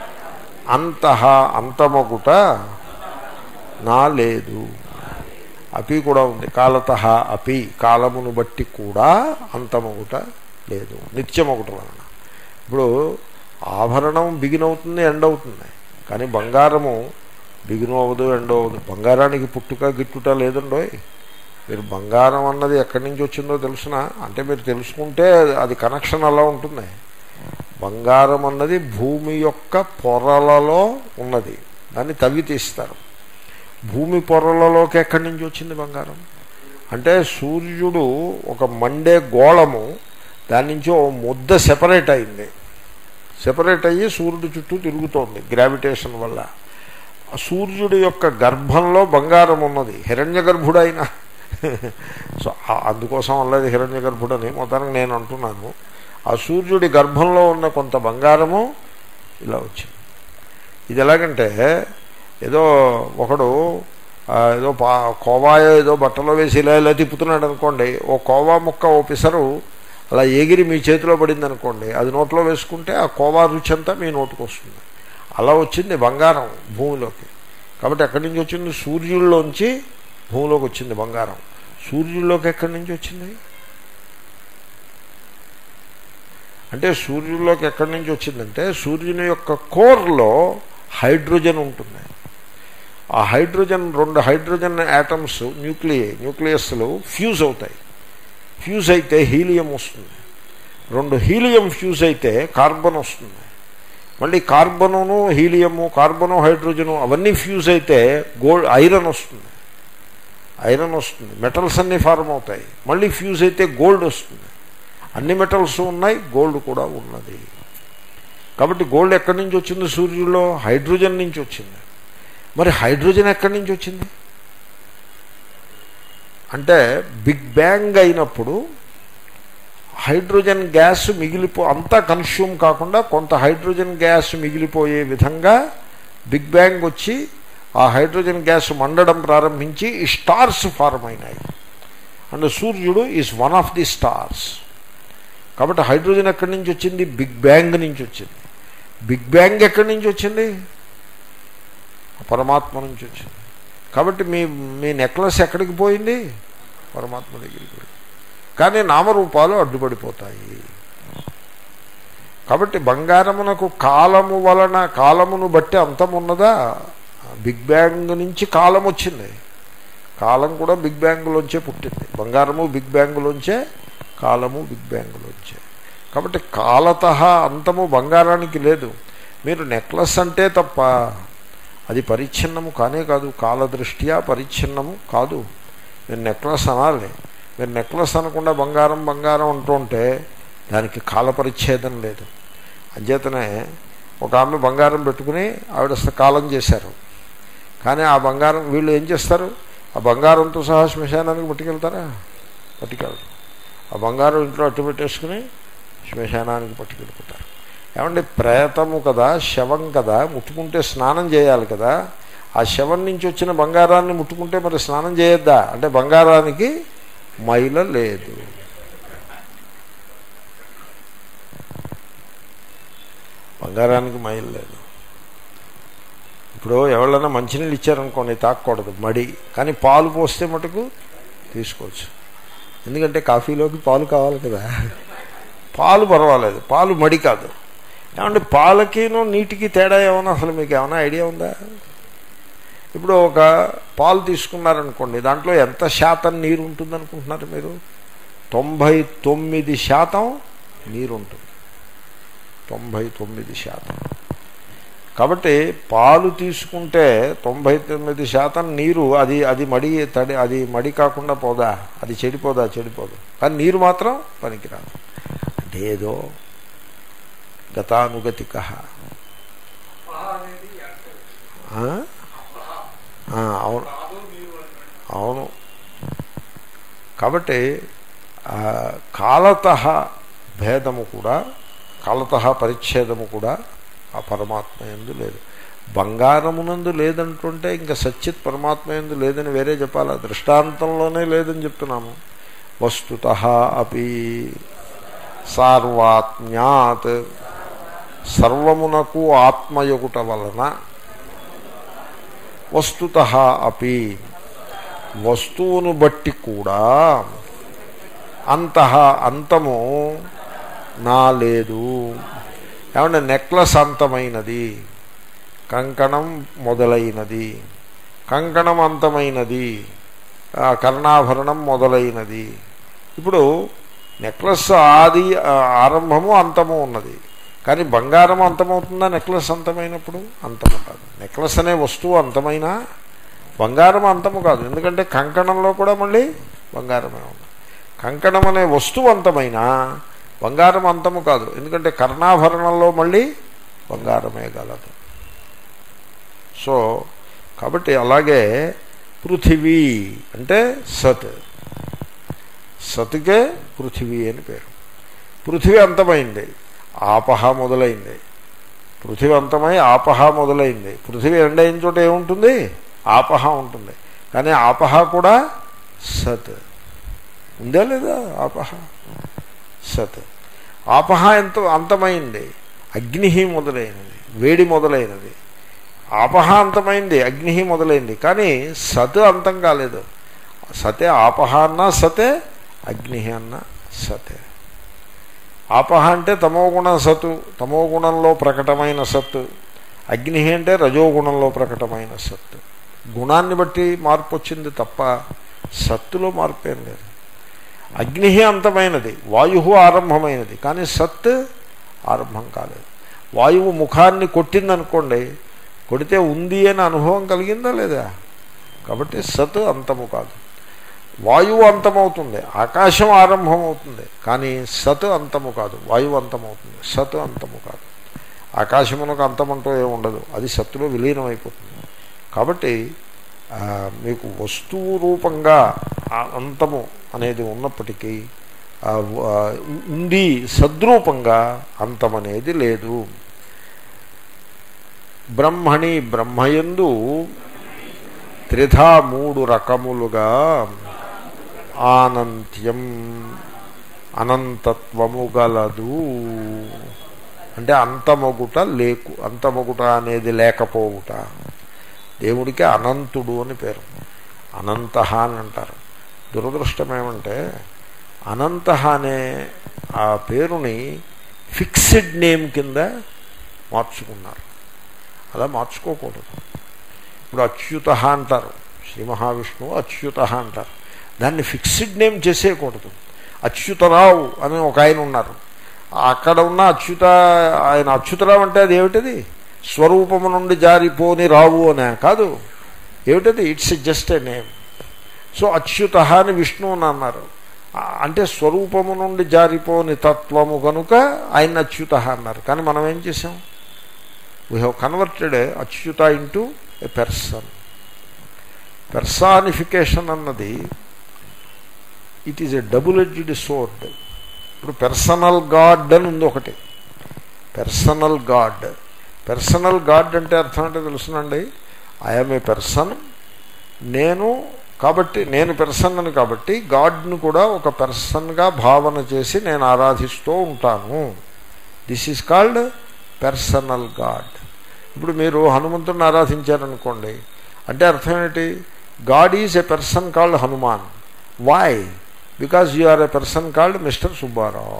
అంత అంతమగుట నా లేదు అపి కూడా ఉంది కాలత అపి కాలమును బట్టి కూడా అంతమొకట లేదు నిత్యమొకటి వలన ఇప్పుడు ఆభరణం బిగిన్ అవుతుంది ఎండ్ అవుతుంది కానీ బంగారము బిగును అవ్వదు ఎండ్ అవ్వదు బంగారానికి పుట్టుక గిట్టుట లేదండోయ్ మీరు బంగారం అన్నది ఎక్కడి నుంచి వచ్చిందో తెలుసిన అంటే మీరు తెలుసుకుంటే అది కనెక్షన్ అలా ఉంటుంది బంగారం అన్నది భూమి యొక్క పొరలలో ఉన్నది దాన్ని తవ్వి తీస్తారు భూమి పొరలలోకి ఎక్కడి నుంచి వచ్చింది బంగారం అంటే సూర్యుడు ఒక మండే గోళము దాని నుంచి ఓ ముద్ద సెపరేట్ అయింది సెపరేట్ అయ్యి సూర్యుడు చుట్టూ తిరుగుతోంది గ్రావిటేషన్ వల్ల ఆ సూర్యుడి యొక్క గర్భంలో బంగారం ఉన్నది హిరణ్య గర్భుడైన సో ఆ- అందుకోసం అల్లది హిరణ్య గర్భుడని మొత్తానికి నేను అంటున్నాను ఆ సూర్యుడి గర్భంలో ఉన్న కొంత బంగారము ఇలా వచ్చింది ఇది ఎలాగంటే ఏదో ఒకడు ఆ, ఏదో పా కోవాయో ఏదో బట్టలో వేసి ఇలా ఇలా తిప్పుతున్నాడు అనుకోండి ఓ కోవా ముక్క ఓ పిసరు అలా ఎగిరి మీ చేతిలో పడింది అనుకోండి అది నోట్లో వేసుకుంటే ఆ కోవా రుచి అంతా మీ నోటికి వస్తుంది అలా వచ్చింది బంగారం భూమిలోకి కాబట్టి ఎక్కడి నుంచి వచ్చింది సూర్యుల్లోంచి భూమిలోకి వచ్చింది బంగారం సూర్యుల్లోకి ఎక్కడి నుంచి వచ్చింది అంటే సూర్యుల్లోకి ఎక్కడి నుంచి వచ్చిందంటే సూర్యుని యొక్క కోర్లో హైడ్రోజన్ ఉంటుంది ఆ హైడ్రోజన్ రెండు హైడ్రోజన్ యాటమ్స్ న్యూక్లియే న్యూక్లియస్లు ఫ్యూజ్ అవుతాయి ఫ్యూజ్ అయితే హీలియం వస్తుంది రెండు హీలియం ఫ్యూజ్ అయితే కార్బన్ వస్తుంది మళ్ళీ కార్బనును హీలియము కార్బను హైడ్రోజను అవన్నీ ఫ్యూజ్ అయితే గోల్డ్ ఐరన్ వస్తుంది ఐరన్ వస్తుంది మెటల్స్ అన్నీ ఫార్మ్ అవుతాయి మళ్ళీ ఫ్యూజ్ అయితే గోల్డ్ వస్తుంది అన్ని మెటల్స్ ఉన్నాయి గోల్డ్ కూడా ఉన్నది కాబట్టి గోల్డ్ ఎక్కడి నుంచి వచ్చింది సూర్యుల్లో హైడ్రోజన్ నుంచి వచ్చింది మరి హైడ్రోజన్ ఎక్కడి నుంచి వచ్చింది అంటే బిగ్ బ్యాంగ్ అయినప్పుడు హైడ్రోజన్ గ్యాస్ మిగిలిపో అంతా కన్స్యూమ్ కాకుండా కొంత హైడ్రోజన్ గ్యాస్ మిగిలిపోయే విధంగా బిగ్ బ్యాంగ్ వచ్చి ఆ హైడ్రోజన్ గ్యాస్ మండడం ప్రారంభించి ఈ స్టార్స్ ఫార్మ్ అయినాయి అండ్ సూర్యుడు is one of the stars కాబట్టి హైడ్రోజన్ ఎక్కడి నుంచి వచ్చింది బిగ్ బ్యాంగ్ నుంచి వచ్చింది బిగ్ బ్యాంగ్ ఎక్కడి నుంచి వచ్చింది పరమాత్మ నుంచి వచ్చింది కాబట్టి మీ మీ నెక్లెస్ ఎక్కడికి పోయింది పరమాత్మ దగ్గరికి పోయింది కానీ నామరూపాలు అడ్డుపడిపోతాయి కాబట్టి బంగారమునకు కాలము వలన కాలమును బట్టి అంతం ఉన్నదా బిగ్ బ్యాంగ్ నుంచి కాలం వచ్చింది కాలం కూడా బిగ్ బ్యాంగ్లోంచే పుట్టింది బంగారము బిగ్ బ్యాంగ్లోంచే కాలము బిగ్ బ్యాంగ్లోంచే కాబట్టి కాలత అంతము బంగారానికి లేదు మీరు నెక్లెస్ అంటే తప్ప అది పరిచ్ఛిన్నము కానే కాదు కాలదృష్ట్యా పరిచ్ఛిన్నము కాదు మీరు నెక్లెస్ అనాలి మీరు నెక్లెస్ అనకుండా బంగారం బంగారం అంటుంటే దానికి కాల పరిచ్ఛేదం లేదు అంచేతనే ఒక ఆమె బంగారం పెట్టుకుని ఆవిడ కాలం చేశారు కానీ ఆ బంగారం వీళ్ళు ఏం చేస్తారు ఆ బంగారంతో సహా శ్మశానానికి పట్టుకెళ్తారా పట్టుకెళ్ళరు ఆ బంగారం ఇంట్లో అట్టు పెట్టేసుకుని శ్మశానానికి పట్టుకెళ్ళిపోతారు ఏమంటే ప్రేతము కదా శవం కదా ముట్టుకుంటే స్నానం చేయాలి కదా ఆ శవం నుంచి వచ్చిన బంగారాన్ని ముట్టుకుంటే మరి స్నానం చేయొద్దా అంటే బంగారానికి మైల లేదు బంగారానికి మైలు లేదు ఇప్పుడు ఎవరైనా మంచినీళ్ళు ఇచ్చారనుకోండి తాకూడదు మడి కానీ పాలు పోస్తే మటుకు తీసుకోవచ్చు ఎందుకంటే కాఫీలోకి పాలు కావాలి కదా పాలు పర్వాలేదు పాలు మడి కాదు ఏమంటే పాలకిను నీటికి తేడా ఏమైనా అసలు మీకు ఏమైనా ఐడియా ఉందా ఇప్పుడు ఒక పాలు తీసుకున్నారనుకోండి దాంట్లో ఎంత శాతం నీరు ఉంటుంది అనుకుంటున్నారు మీరు తొంభై తొమ్మిది శాతం నీరు ఉంటుంది తొంభై తొమ్మిది శాతం కాబట్టి పాలు తీసుకుంటే తొంభై తొమ్మిది శాతం నీరు అది అది మడి తడి అది మడి కాకుండా పోదా అది చెడిపోదా చెడిపోదు కానీ నీరు మాత్రం పనికిరాదు అంటే ఏదో గతానుగతిక అవును అవును కాబట్టి కాలత భేదము కూడా కాలత పరిచ్ఛేదము కూడా ఆ పరమాత్మ ఎందు లేదు బంగారమునందు లేదంటుంటే ఇంకా సచ్చిత్ పరమాత్మ ఎందు లేదని వేరే చెప్పాలా దృష్టాంతంలోనే లేదని చెప్తున్నాము వస్తుత అపి సార్వాత్మ్యాత్ సర్వమునకు ఆత్మయొకుట వలన వస్తుత అపి వస్తువును బట్టి కూడా అంతః అంతము నా లేదు ఏమంటే నెక్లెస్ అంతమైనది కంకణం మొదలైనది కంకణం అంతమైనది ఆ, కర్ణాభరణం మొదలైనది ఇప్పుడు నెక్లెస్ ఆది ఆ, ఆరంభము అంతము ఉన్నది కానీ బంగారం అంతమవుతుందా నెక్లెస్ అంతమైనప్పుడు అంతము కాదు నెక్లెస్ అనే వస్తువు అంతమైనా బంగారం అంతము కాదు ఎందుకంటే కంకణంలో కూడా మళ్ళీ బంగారమే ఉంది కంకణం అనే వస్తువు అంతమైనా బంగారం అంతము కాదు ఎందుకంటే కర్ణాభరణంలో మళ్ళీ బంగారమే గలదు సో కాబట్టి అలాగే పృథివీ అంటే సత్ సత్కే పృథివీ అని పేరు పృథివీ అంతమైంది ఆపహ మొదలైంది పృథివీ అంతమై ఆపహ మొదలైంది పృథివీ ఎండైన చోట ఏముంటుంది ఆపహ ఉంటుంది కానీ ఆపహ కూడా సత్ ఉందా లేదా ఆపహ సత్ ఆపహ ఎంత అంతమైంది అగ్ని మొదలైనది వేడి మొదలైనది ఆపహ అంతమైంది అగ్ని మొదలైంది కానీ సత్ అంతం కాలేదు సతే ఆపహ అన్నా సతే అగ్ని అన్నా సతే ఆపహ అంటే తమోగుణ సత్తు తమోగుణంలో ప్రకటమైన సత్తు అగ్ని అంటే రజోగుణంలో ప్రకటమైన సత్తు గుణాన్ని బట్టి మార్పు వచ్చింది తప్ప సత్తులో మార్పు ఏం లేదు అగ్ని అంతమైనది వాయు ఆరంభమైనది కానీ సత్ ఆరంభం కాలేదు వాయువు ముఖాన్ని కొట్టిందనుకోండి కొడితే ఉంది అని అనుభవం కలిగిందా లేదా కాబట్టి సత్ అంతము కాదు వాయువు అంతమవుతుంది ఆకాశం ఆరంభమవుతుంది కానీ సత్ అంతము కాదు వాయువు అంతమవుతుంది సత్ అంతము కాదు ఆకాశమునకు అంతమంటూ ఏముండదు అది సత్తులో విలీనమైపోతుంది కాబట్టి ఆ, మీకు వస్తువు రూపంగా ఆ అంతము అనేది ఉన్నప్పటికీ ఆ, ఆ, ఉంది సద్రూపంగా అంతం అనేది లేదు బ్రహ్మణి బ్రహ్మయందు త్రిధా మూడు రకములుగా ఆనంత్యం అనంతత్వము గలదు అంటే అంతమొగుట లేకు అంతమొగుట అనేది లేకపోవుట దేవుడికి అనంతుడు అని పేరు అనంత అని అంటారు దురదృష్టం ఏమంటే అనంత అనే ఆ పేరుని ఫిక్స్డ్ నేమ్ కింద మార్చుకున్నారు అలా మార్చుకోకూడదు ఇప్పుడు అచ్యుత అంటారు శ్రీ మహావిష్ణువు అచ్యుత అంటారు దాన్ని ఫిక్స్డ్ నేమ్ చేసేయకూడదు అచ్యుతరావు అని ఒక ఆయన ఉన్నారు అక్కడ ఉన్న అచ్యుత ఆయన అచ్యుతరావు అంటే అది ఏమిటది స్వరూపము నుండి జారిపోని రావు అనే కాదు ఏమిటది it's just a name so Achyuta అని విష్ణువుని అన్నారు ఆ, అంటే స్వరూపము నుండి జారిపోని తత్వము కనుక ఆయన అచ్యుత అన్నారు కానీ మనం ఏం చేసాం we have converted Achyuta into a person personification అన్నది it is a double edged sword ఇప్పుడు పర్సనల్ గాడ్ అని ఉంది ఒకటి పర్సనల్ గాడ్ పర్సనల్ గాడ్ అంటే అర్థం అంటే తెలుసునండి ఐఎమ్ ఏ పర్సన్ నేను కాబట్టి నేను పెర్సన్ అని కాబట్టి గాడ్ను కూడా ఒక పెర్సన్గా భావన చేసి నేను ఆరాధిస్తూ ఉంటాను this is called personal god ఇప్పుడు మీరు హనుమంతుడిని ఆరాధించారనుకోండి అంటే అర్థం ఏంటి god is a person called Hanuman why because you are a person called mister Subbarao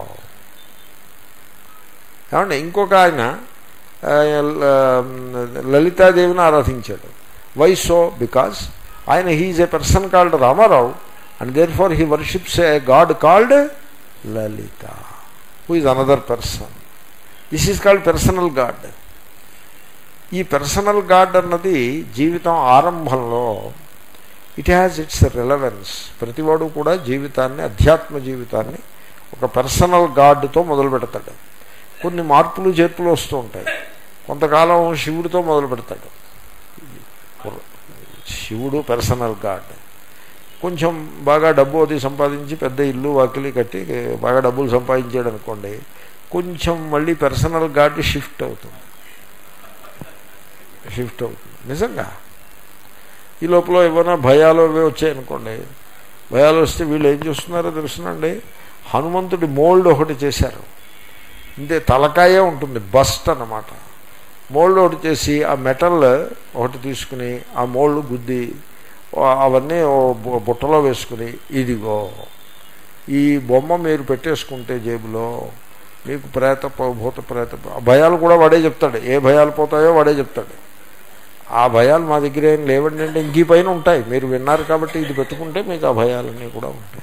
ఏమండి ఇంకొక ఆయన ఆ, ల- లలితాదేవిని ఆరాధించాడు వై సో బికాజ్ ఆయన he is a person called Ramarao and therefore he worships a god called Lalita who is another person this is called personal god ఈ personal god అన్నది జీవితం ఆరంభంలో ఇట్ హ్యాస్ ఇట్స్ రిలవెన్స్ ప్రతివాడు కూడా జీవితాన్ని అధ్యాత్మ జీవితాన్ని ఒక పర్సనల్ గాడ్తో మొదలు పెడతాడు కొన్ని మార్పులు చేర్పులు వస్తూ ఉంటాయి కొంతకాలం శివుడితో మొదలు పెడతాడు శివుడు పర్సనల్ గాడ్ కొంచెం బాగా డబ్బు అది సంపాదించి పెద్ద ఇల్లు వాకిలి కట్టి బాగా డబ్బులు సంపాదించాడు అనుకోండి కొంచెం మళ్ళీ పర్సనల్ గాడ్ షిఫ్ట్ అవుతుంది షిఫ్ట్ అవుతుంది నిజంగా ఈ లోపల ఏమైనా భయాలు అవి వచ్చాయనుకోండి భయాలు వస్తే వీళ్ళు ఏం చేస్తున్నారో తెలుసునండి హనుమంతుడి మోల్డ్ ఒకటి చేశారు ఇంతే తలకాయే ఉంటుంది బస్ట్ అన్నమాట మోల్డ్ ఒకటి చేసి ఆ మెటల్ ఒకటి తీసుకుని ఆ మోల్డ్ గుద్ది అవన్నీ ఓ బు- బుట్టలో వేసుకుని ఇదిగో ఈ బొమ్మ మీరు పెట్టేసుకుంటే జేబులో మీకు ప్రేత ప- భూత ప్రేత ఆ భయాలు కూడా వాడే చెప్తాడు ఏ భయాలు పోతాయో వాడే చెప్తాడు ఆ భయాలు మా దగ్గర ఏం లేవండి అంటే ఇంక ఈ పైన ఉంటాయి మీరు విన్నారు కాబట్టి ఇది పెట్టుకుంటే మీకు ఆ భయాలన్నీ కూడా ఉంటాయి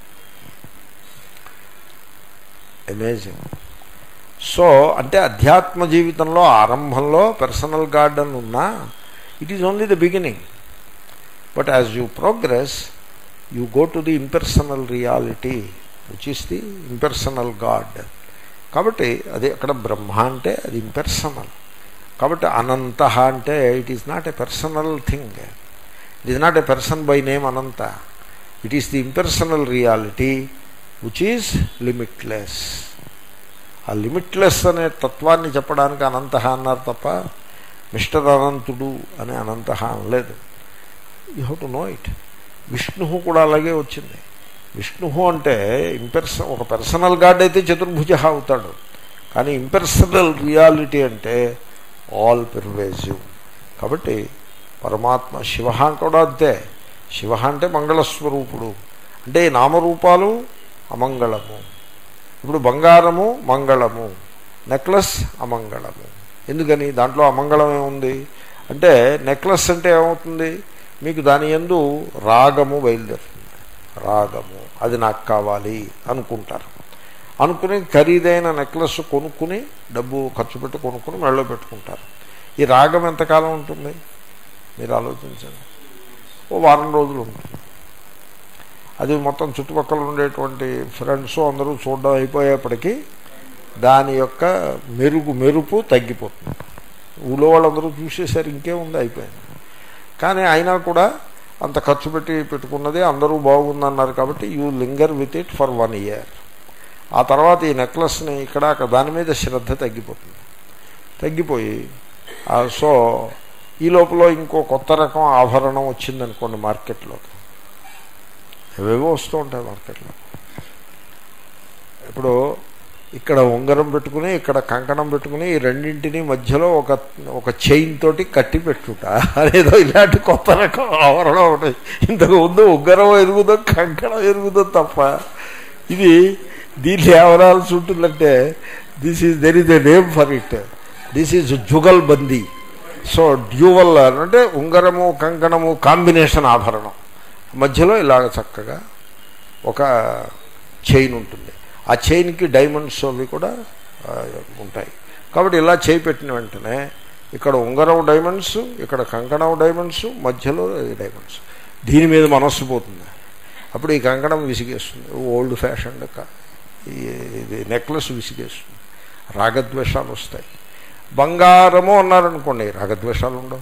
అమేజింగ్ సో అంటే అధ్యాత్మ జీవితంలో ఆరంభంలో పర్సనల్ గార్డెన్ ఉన్నా it is only the beginning but as you progress you go to the impersonal reality which is the impersonal god కాబట్టి అది అక్కడ బ్రహ్మ అంటే అది ఇంపర్సనల్ కాబట్టి అనంత అంటే it is not a personal thing it is not a person by name Ananta it is the impersonal reality which is limitless ఆ limitless అనే తత్వాన్ని చెప్పడానికి అనంత అన్నారు తప్ప మిస్టర్ అనంతుడు అని అనంత అనలేదు you have to know it Vishnu కూడా అలాగే వచ్చింది విష్ణు అంటే ఇంపెర్స ఒక పర్సనల్ గాడ్ అయితే చతుర్భుజ అవుతాడు కానీ ఇంపెర్సనల్ రియాలిటీ అంటే ఆల్ పెర్వేజివ్ కాబట్టి పరమాత్మ శివ కూడా అంతే శివ అంటే మంగళస్వరూపుడు అంటే ఈ నామరూపాలు అమంగళము ఇప్పుడు బంగారము మంగళము నెక్లెస్ అమంగళము ఎందుకని దాంట్లో అమంగళం ఏముంది అంటే నెక్లెస్ అంటే ఏమవుతుంది మీకు దాని ఎందు రాగము బయలుదేరుతుంది రాగము అది నాకు కావాలి అనుకుంటారు అనుకుని ఖరీదైన నెక్లెస్ కొనుక్కుని డబ్బు ఖర్చు పెట్టి కొనుక్కుని మెళ్ళలో పెట్టుకుంటారు ఈ రాగం ఎంతకాలం ఉంటుంది మీరు ఆలోచించండి ఓ వారం రోజులు ఉంటుంది అది మొత్తం చుట్టుపక్కల ఉండేటువంటి ఫ్రెండ్స్ అందరూ చూడడం అయిపోయేప్పటికీ దాని యొక్క మెరుగు మెరుపు తగ్గిపోతుంది ఊళ్ళో వాళ్ళందరూ చూసేసరికి ఇంకేముంది అయిపోయింది కానీ అయినా కూడా అంత ఖర్చు పెట్టి పెట్టుకున్నది అందరూ బాగుందన్నారు కాబట్టి you linger with it for one year ఆ తర్వాత ఈ నెక్లెస్ని ఇక్కడ అక్కడ దాని మీద శ్రద్ధ తగ్గిపోతుంది తగ్గిపోయి ఆ, సో ఈ లోపల ఇంకో కొత్త రకం ఆభరణం వచ్చిందనుకోండి మార్కెట్లోకి ఏవేవో వస్తూ ఉంటాయి మార్కెట్లో ఇప్పుడు ఇక్కడ ఉంగరం పెట్టుకుని ఇక్కడ కంకణం పెట్టుకుని ఈ రెండింటిని మధ్యలో ఒక ఒక చైన్ తోటి కట్టి పెట్టుట అనేదో ఇలాంటి కొత్త రకం ఆవరణం ఒకటి ఇంతకు ముందు ఉంగరం ఎరుగుదో కంకణం ఎరుగుదో తప్ప ఇది దీన్ని ఏమనాల్సి ఉంటుందంటే this is there is a name for it this is jugalbandi so dual అంటే ఉంగరము కంకణము కాంబినేషన్ ఆభరణం మధ్యలో ఇలాగ చక్కగా ఒక చైన్ ఉంటుంది ఆ చైన్కి డైమండ్స్ అవి కూడా ఆ, ఉంటాయి కాబట్టి ఇలా చేయి పెట్టిన వెంటనే ఇక్కడ ఉంగరం డైమండ్స్ ఇక్కడ కంకణం డైమండ్స్ మధ్యలో డైమండ్స్ దీని మీద మనస్సు పోతుంది అప్పుడు ఈ కంకణం విసిగేస్తుంది ఓల్డ్ ఫ్యాషన్ ఇది నెక్లెస్ విసిగేస్తుంది రాగద్వేషాలు వస్తాయి బంగారము అన్నారనుకోండి రాగద్వేషాలు ఉండవు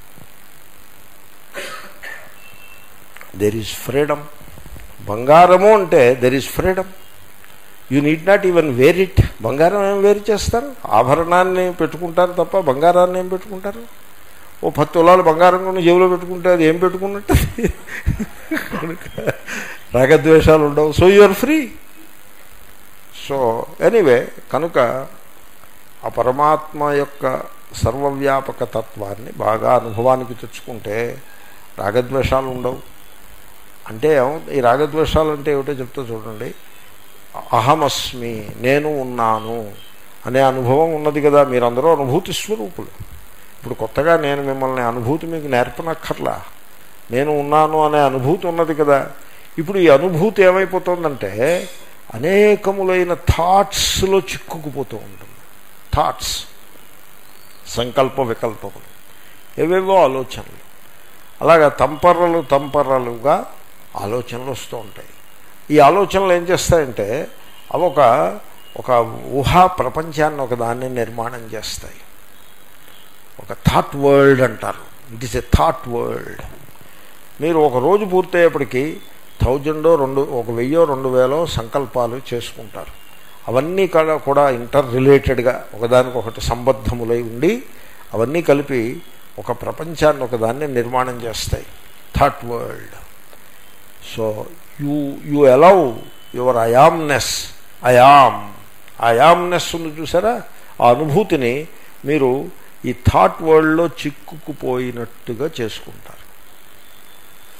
దెర్ ఈజ్ ఫ్రీడమ్ బంగారము అంటే there is freedom you need not even wear it బంగారం ఏం వేరు చేస్తారు ఆభరణాన్ని పెట్టుకుంటారు తప్ప బంగారాన్ని ఏం పెట్టుకుంటారు ఓ పది తులాలు బంగారం కొన్ని జేబులో పెట్టుకుంటే అది ఏం పెట్టుకున్నట్టు కనుక రాగద్వేషాలు ఉండవు so you are free so anyway కనుక ఆ పరమాత్మ యొక్క సర్వవ్యాపక తత్వాన్ని బాగా అనుభవానికి తెచ్చుకుంటే రాగద్వేషాలు ఉండవు అంటే ఏమో- ఈ రాగద్వేషాలు అంటే ఏమిటో చెప్తా చూడండి అహమస్మి నేను ఉన్నాను అనే అనుభవం ఉన్నది కదా మీరందరూ అనుభూతి స్వరూపులు ఇప్పుడు కొత్తగా నేను మిమ్మల్ని అనుభూతి మీకు నేర్పనక్కర్లా నేను ఉన్నాను అనే అనుభూతి ఉన్నది కదా ఇప్పుడు ఈ అనుభూతి ఏమైపోతుందంటే అనేకములైన థాట్స్లో చిక్కుకుపోతూ ఉంటుంది థాట్స్ సంకల్ప వికల్పములు ఏవేవో ఆలోచనలు అలాగా తంపర్రలు తంపర్రలుగా ఆలోచనలు వస్తూ ఉంటాయి ఈ ఆలోచనలు ఏం చేస్తాయంటే అవి ఒక ఒక ఊహా ప్రపంచాన్ని ఒక దాన్ని నిర్మాణం చేస్తాయి ఒక థాట్ వరల్డ్ అంటారు it is a thought world మీరు ఒక రోజు పూర్తయ్యేప్పటికీ థౌజండో రెండు ఒక వెయ్యో రెండు వేలో సంకల్పాలు చేసుకుంటారు అవన్నీ కూడా కూడా ఇంటర్ రిలేటెడ్గా ఒకదానికొకటి సంబద్ధములై ఉండి అవన్నీ కలిపి ఒక ప్రపంచాన్ని ఒకదాన్ని నిర్మాణం చేస్తాయి thought world so you you allow your I amness I am I amness ఉంది చూసారా ఆ అనుభూతిని మీరు ఈ థాట్ వరల్డ్లో చిక్కుకుపోయినట్టుగా చేసుకుంటారు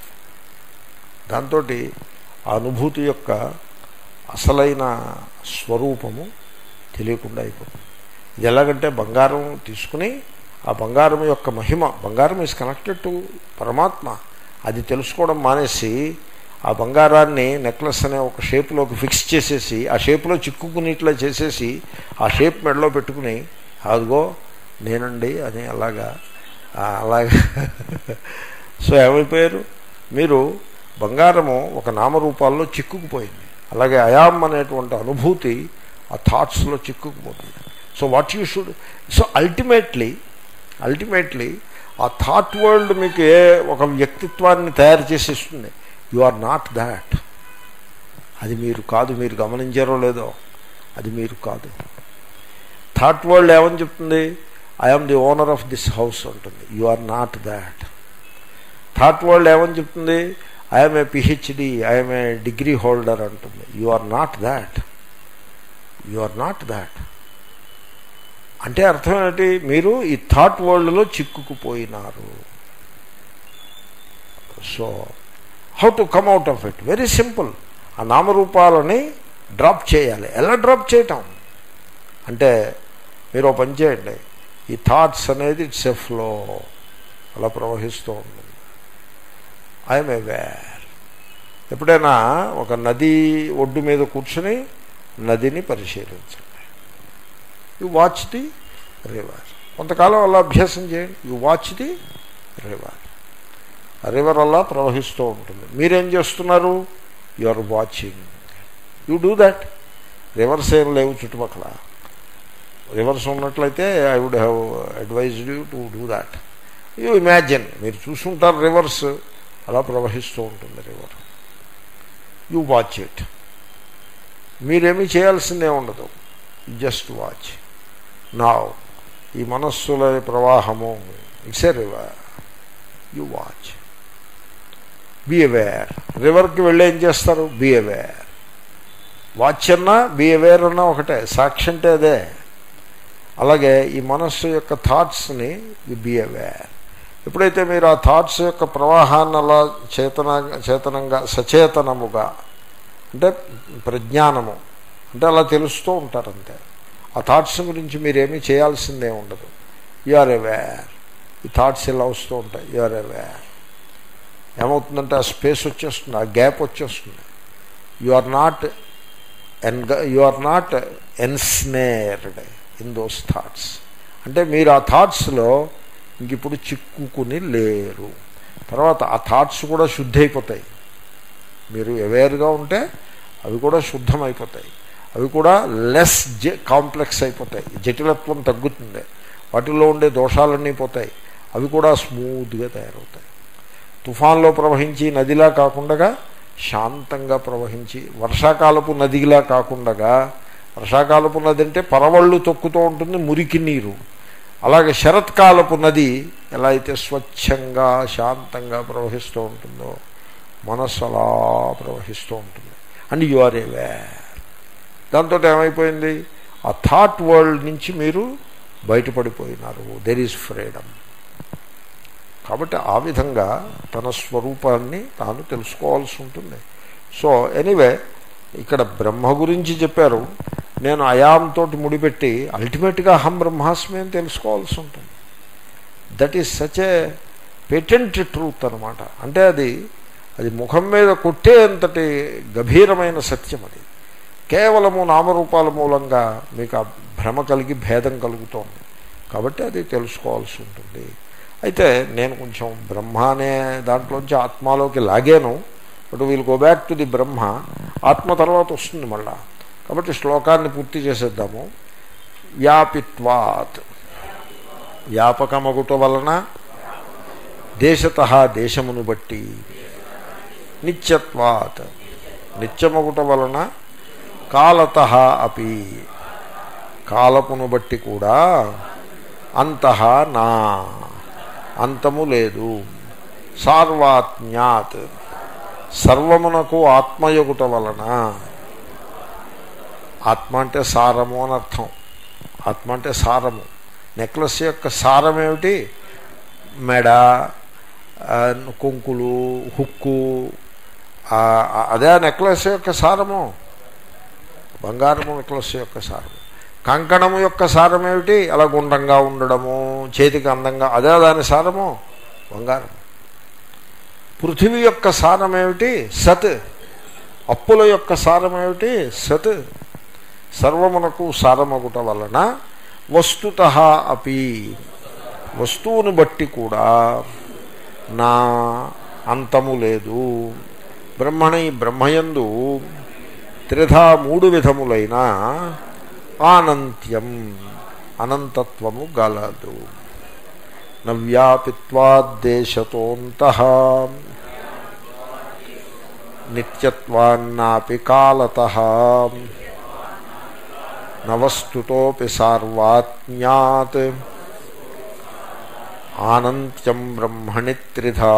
దాంతో ఆ అనుభూతి యొక్క అసలైన స్వరూపము తెలియకుండా అయిపోతుంది ఇది ఎలాగంటే బంగారం తీసుకుని ఆ బంగారం యొక్క మహిమ బంగారం ఈజ్ కనెక్టెడ్ టు పరమాత్మ అది తెలుసుకోవడం మానేసి ఆ బంగారాన్ని నెక్లెస్ అనే ఒక షేప్లోకి ఫిక్స్ చేసేసి ఆ షేప్లో చిక్కుకునేట్లా చేసేసి ఆ షేప్ మెడలో పెట్టుకుని అదిగో నేనండి అని అలాగా ఆ, అలాగా సో ఏమైపోయారు మీరు బంగారము ఒక నామరూపాల్లో చిక్కుకుపోయింది అలాగే అయాం అనేటువంటి అనుభూతి ఆ థాట్స్లో చిక్కుకుపోతుంది so what you should so ultimately ultimately ఆ థాట్ వరల్డ్ మీకు ఏ ఒక వ్యక్తిత్వాన్ని తయారు చేసి ఇస్తుంది యు ఆర్ నాట్ దాట్ అది మీరు కాదు మీరు గమనించారో లేదో అది మీరు కాదు థాట్ వరల్డ్ ఏమని చెప్తుంది I'm the owner of this house ఉంటుంది you are not that thought world ఏమని చెప్తుంది I'm a PhD I'm a degree holder అంటుంది you are not that you are not that అంటే అర్థం ఏంటి మీరు ఈ థాట్ వరల్డ్లో చిక్కుకుపోయినారు so how to come out of it very simple ఆ నామరూపాలని డ్రాప్ చేయాలి ఎలా డ్రాప్ చేయటం అంటే మీరు ఓ పని చేయండి ఈ థాట్స్ అనేది ఇట్స్ ఎ ఫ్లో అలా ప్రవహిస్తూ ఉంటుంది ఐఎమ్ అవేర్ ఎప్పుడైనా ఒక నది ఒడ్డు మీద కూర్చుని నదిని పరిశీలించండి యు వాచ్ ది రివర్ కొంతకాలం అలా అభ్యాసం చేయండి యు వాచ్ ది రివర్ ఆ రివర్ అలా ప్రవహిస్తూ ఉంటుంది మీరేం చేస్తున్నారు you are watching you do that rivers ఏం లేవు చుట్టుపక్కల రివర్స్ ఉన్నట్లయితే I would have advised you to do that you imagine మీరు చూసుంటారు రివర్స్ అలా ప్రవహిస్తూ ఉంటుంది రివర్ యూ వాచ్ ఇట్ మీరేమీ చేయాల్సిందే ఉండదు జస్ట్ వాచ్ నా ఈ మనస్సుల ప్రవాహము it's a river you watch be aware రివర్కి వెళ్ళి ఏం చేస్తారు బీ అవేర్ వాచ్ అన్నా బీ అవేర్ అన్నా ఒకటే సాక్షి అంటే అదే అలాగే ఈ మనస్సు యొక్క థాట్స్ని బీ అవేర్ ఎప్పుడైతే మీరు ఆ థాట్స్ యొక్క ప్రవాహాన్ని అలా చేతన చేతనంగా సచేతనముగా అంటే ప్రజ్ఞానము అంటే అలా తెలుస్తూ ఉంటారంతే ఆ థాట్స్ గురించి మీరేమీ చేయాల్సిందే ఉండదు యు ఆర్ అవేర్ ఈ థాట్స్ ఇలా వస్తూ ఉంటాయి యు ఆర్ అవేర్ ఏమవుతుందంటే ఆ స్పేస్ వచ్చేస్తుంది ఆ గ్యాప్ వచ్చేస్తుంది యు ఆర్ నాట్ ఎన్ you are not ensnared in those thoughts అంటే మీరు ఆ థాట్స్లో ఇంక ఇప్పుడు చిక్కుకుని లేరు తర్వాత ఆ థాట్స్ కూడా శుద్ధి అయిపోతాయి మీరు అవేర్గా ఉంటే అవి కూడా శుద్ధమైపోతాయి అవి కూడా లెస్ జ కాంప్లెక్స్ అయిపోతాయి జటిలత్వం తగ్గుతుంది వాటిలో ఉండే దోషాలన్నీ పోతాయి అవి కూడా స్మూత్గా తయారవుతాయి తుఫాన్లో ప్రవహించి నదిలా కాకుండా శాంతంగా ప్రవహించి వర్షాకాలపు నదిలా కాకుండా వర్షాకాలపు నది అంటే పరవళ్ళు తొక్కుతూ ఉంటుంది మురికి నీరు అలాగే శరత్కాలపు నది ఎలా అయితే స్వచ్ఛంగా శాంతంగా ప్రవహిస్తూ ఉంటుందో మనస్సు అలా ప్రవహిస్తూ ఉంటుంది అండ్ యు ఆర్ వేర్ దాంతో ఏమైపోయింది ఆ థాట్ వరల్డ్ నుంచి మీరు బయటపడిపోయినారు దెర్ ఈజ్ ఫ్రీడమ్ కాబట్టి ఆ విధంగా తన స్వరూపాన్ని తాను తెలుసుకోవాల్సి ఉంటుంది సో ఎనీవే ఇక్కడ బ్రహ్మ గురించి చెప్పారు నేను అయాంతో ముడిపెట్టి అల్టిమేట్గా అహం బ్రహ్మాస్మి అని తెలుసుకోవాల్సి ఉంటుంది that is such a patent truth అనమాట అంటే అది అది ముఖం మీద కొట్టేంతటి గభీరమైన సత్యం అది కేవలము నామరూపాల మూలంగా మీకు ఆ భ్రమ కలిగి భేదం కలుగుతోంది కాబట్టి అది తెలుసుకోవాల్సి ఉంటుంది అయితే నేను కొంచెం బ్రహ్మ అనే దాంట్లోంచి ఆత్మలోకి లాగాను but we'll go back to the బ్రహ్మ ఆత్మ తర్వాత వస్తుంది మళ్ళా కాబట్టి శ్లోకాన్ని పూర్తి చేసేద్దాము వ్యాపిత్వాత్ వ్యాపకమగుట వలన దేశత దేశమును బట్టి నిత్యత్వాత్ నిత్యమగుట వలన కాలత అపి కాలపును బట్టి కూడా అంతః నా అంతము లేదు సార్వాత్మ్యాత్ సర్వమునకు ఆత్మయొగుట వలన ఆత్మ అంటే సారము అని అర్థం ఆత్మ అంటే సారము నెక్లెస్ యొక్క సారం ఏమిటి మెడ కొంకులు హుక్కు ఆ- ఆ- అదే ఆ నెక్లెస్ యొక్క సారము బంగారము నెక్లెస్ యొక్క సారము కంకణము యొక్క సారం ఏమిటి అలా గుండ్రంగా ఉండడము చేతికి అందంగా అదే దాని సారము బంగారం పృథివీ యొక్క సారం ఏమిటి సత్ అప్పుల యొక్క సారం ఏమిటి సత్ సర్వమునకు సారమగుట వలన వస్తుత అపి వస్తువును బట్టి కూడా నా అంతము లేదు బ్రహ్మణి బ్రహ్మయందు త్రిధా మూడు విధములైన ఆనంత్యం అనంతత్వము గలదు నవ్యాపిత్వాద్దేశతోంత నిత్యత్వాన్నాపి కాలత నవస్తుతోపి సార్వాత్మ్యాత్ ఆనంత్యం బ్రహ్మణి త్రిధా